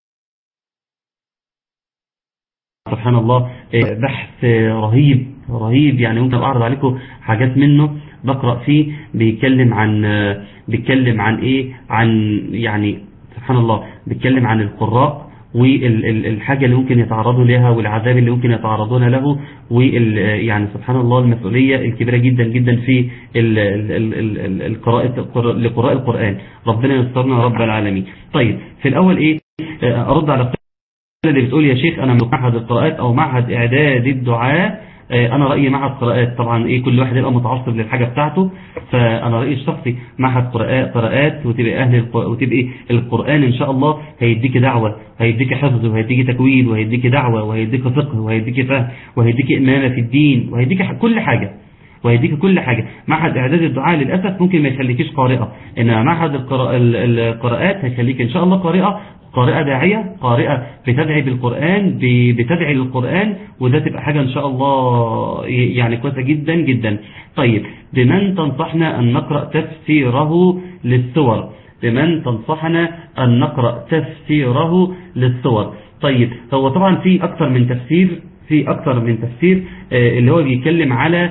سبحان الله بحث رهيب رهيب يعني ممكن أعرض عليكم حاجات منه بقرأ فيه بيتكلم عن بيتكلم عن ايه عن يعني سبحان الله بيتكلم عن القراء والحاجة اللي ممكن يتعرضوا لها والعذاب اللي ممكن يتعرضون له وال يعني سبحان الله المسؤولية الكبيرة جدا جدا في القراءة لقراء القرآن ربنا يسترنا رب العالمين طيب في الأول ايه أرد على اللي بتقول يا شيخ أنا من معهد القراءات أو معهد إعداد الدعاء انا رأيي معهد قراءات طبعا ايه كل واحد يبقى متعصب للحاجة بتاعته فانا رأيي الشخصي معهد قراءات وتبقى اهل وتبقى القرآن ان شاء الله هيديك دعوة هيديك حفظ وهيديك تكوين وهيديك دعوة وهيديك فقه وهيديك فهم وهيديك امامة في الدين وهيديك كل حاجة وهيديك كل حاجة معهد اعداد الدعاء للأسف ممكن ما يخليكيش قارئة انما معهد القراءات هيخليك ان شاء الله قارئة قارئة داعية قارئة بتدعي بالقرآن بتدعي للقرآن وده تبقى حاجة إن شاء الله يعني كويسة جدا جدا طيب بمن تنصحنا أن نقرأ تفسيره للسور بمن تنصحنا أن نقرأ تفسيره للسور طيب هو طبعا في أكثر من تفسير في أكثر من تفسير اللي هو بيتكلم على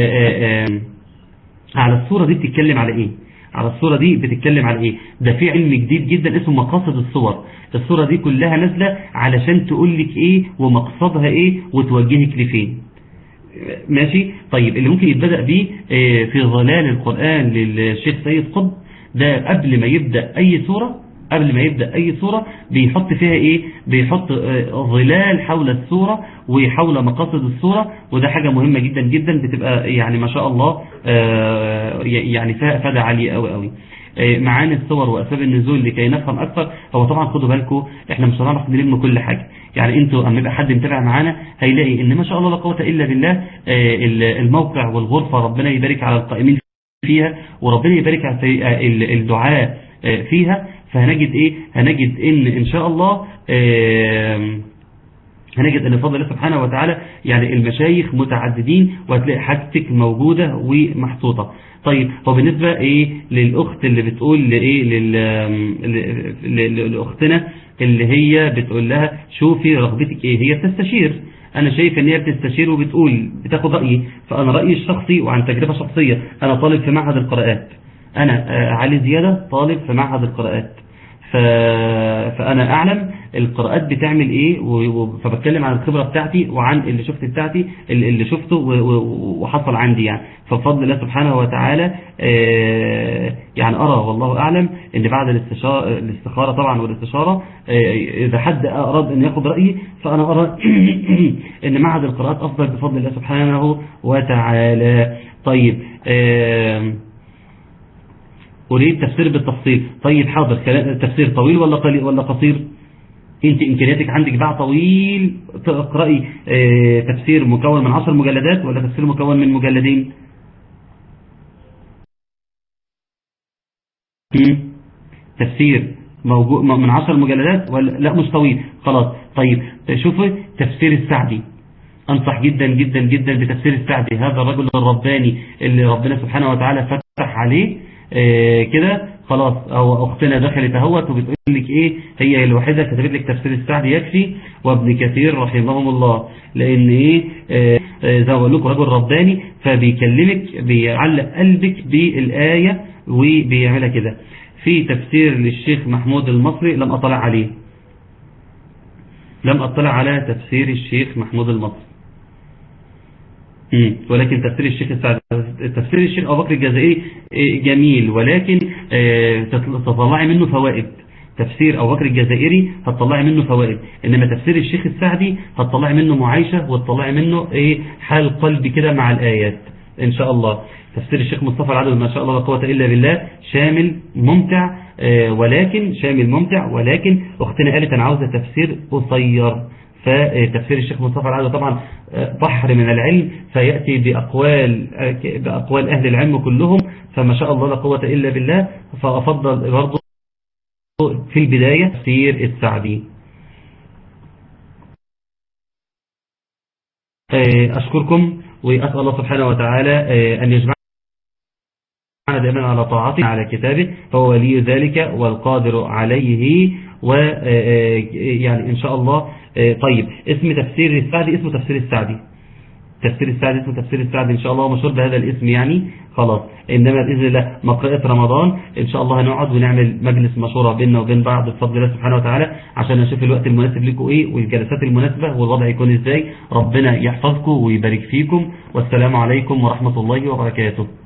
على الصورة دي بتتكلم على إيه على الصورة دي بتتكلم على ايه ده في علم جديد جدا اسمه مقاصد الصور الصورة دي كلها نازلة علشان تقول لك ايه ومقصدها ايه وتوجهك لفين ماشي طيب اللي ممكن يتبدأ بيه في ظلال القرآن للشيخ سيد قطب ده قبل ما يبدأ اي سورة قبل ما يبدأ أي صورة بيحط فيها إيه بيحط ظلال حول الصورة وحول مقاصد الصورة وده حاجة مهمة جدا جدا بتبقى يعني ما شاء الله يعني فيها إفادة عالية قوي قوي معاني الصور وأسباب النزول لكي نفهم أكثر هو طبعا خدوا بالكم إحنا مش هنعرف نلم كل حاجة يعني انتوا اما يبقى حد متابع معانا هيلاقي ان ما شاء الله لا قوه الا بالله الموقع والغرفة ربنا يبارك على القائمين فيها وربنا يبارك على الدعاء فيها فهنجد ايه هنجد ان ان شاء الله هنجد ان فضل الله سبحانه وتعالى يعني المشايخ متعددين وهتلاقي حاجتك موجودة ومحطوطة طيب هو بالنسبة ايه للاخت اللي بتقول لايه لاختنا اللي هي بتقول لها شوفي رغبتك ايه هي بتستشير انا شايف ان هي بتستشير وبتقول بتاخد رأيي فانا رأيي الشخصي وعن تجربة شخصية انا طالب في معهد القراءات انا علي زيادة طالب في معهد القراءات ف... فأنا أعلم القراءات بتعمل إيه و... فبتكلم عن الخبرة بتاعتي وعن اللي شفت بتاعتي اللي شفته و... وحصل عندي يعني فبفضل الله سبحانه وتعالى يعني أرى والله أعلم إن بعد الاستشارة, الاستخارة طبعا والاستشارة إذا حد أراد أن ياخد رأيي فأنا أرى إن معهد القراءات أفضل بفضل الله سبحانه وتعالى طيب أريد تفسير بالتفصيل طيب حاضر تفسير طويل ولا قليل ولا قصير انت امكانياتك عندك باع طويل تقرأي اه تفسير مكون من عشر مجلدات ولا تفسير مكون من مجلدين مم. تفسير موجود من عشر مجلدات ولا لا مش طويل خلاص طيب شوفوا تفسير السعدي أنصح جدا جدا جدا بتفسير السعدي هذا الرجل الرباني اللي ربنا سبحانه وتعالى فتح عليه آه كده خلاص أو أختنا دخلت اهوت وبتقول لك إيه هي الوحيدة كتبت لك تفسير السعدي يكفي وابن كثير رحمهم الله لأن إيه آه آه زي ما بقول لكم رجل رباني فبيكلمك بيعلق قلبك بالآية وبيعملها كده في تفسير للشيخ محمود المصري لم أطلع عليه لم أطلع على تفسير الشيخ محمود المصري مم. ولكن تفسير الشيخ السعد تفسير الشيخ أبو بكر الجزائري جميل ولكن تطلعي منه فوائد تفسير أبو بكر الجزائري هتطلعي منه فوائد إنما تفسير الشيخ السعدي هتطلعي منه معايشة وتطلعي منه إيه حال قلبي كده مع الآيات إن شاء الله تفسير الشيخ مصطفى العدل ما شاء الله لا قوه إلا بالله شامل ممتع ولكن شامل ممتع ولكن أختنا قالت أنا عاوزة تفسير قصير فتفسير الشيخ مصطفى العدل طبعا بحر من العلم فيأتي بأقوال, بأقوال أهل العلم كلهم فما شاء الله لا قوة إلا بالله فأفضل برضه في البداية تفسير السعدي أشكركم وأسأل الله سبحانه وتعالى أن يجمع دائما على طاعته على كتابه فهو ولي ذلك والقادر عليه ويعني إن شاء الله طيب اسم تفسير السعدي اسمه تفسير السعدي تفسير السعدي اسمه تفسير السعدي إن شاء الله مشهور بهذا الاسم يعني خلاص إنما بإذن الله مقرأة رمضان إن شاء الله هنقعد ونعمل مجلس مشورة بيننا وبين بعض بفضل الله سبحانه وتعالى عشان نشوف الوقت المناسب لكم إيه والجلسات المناسبة والوضع يكون إزاي ربنا يحفظكم ويبارك فيكم والسلام عليكم ورحمة الله وبركاته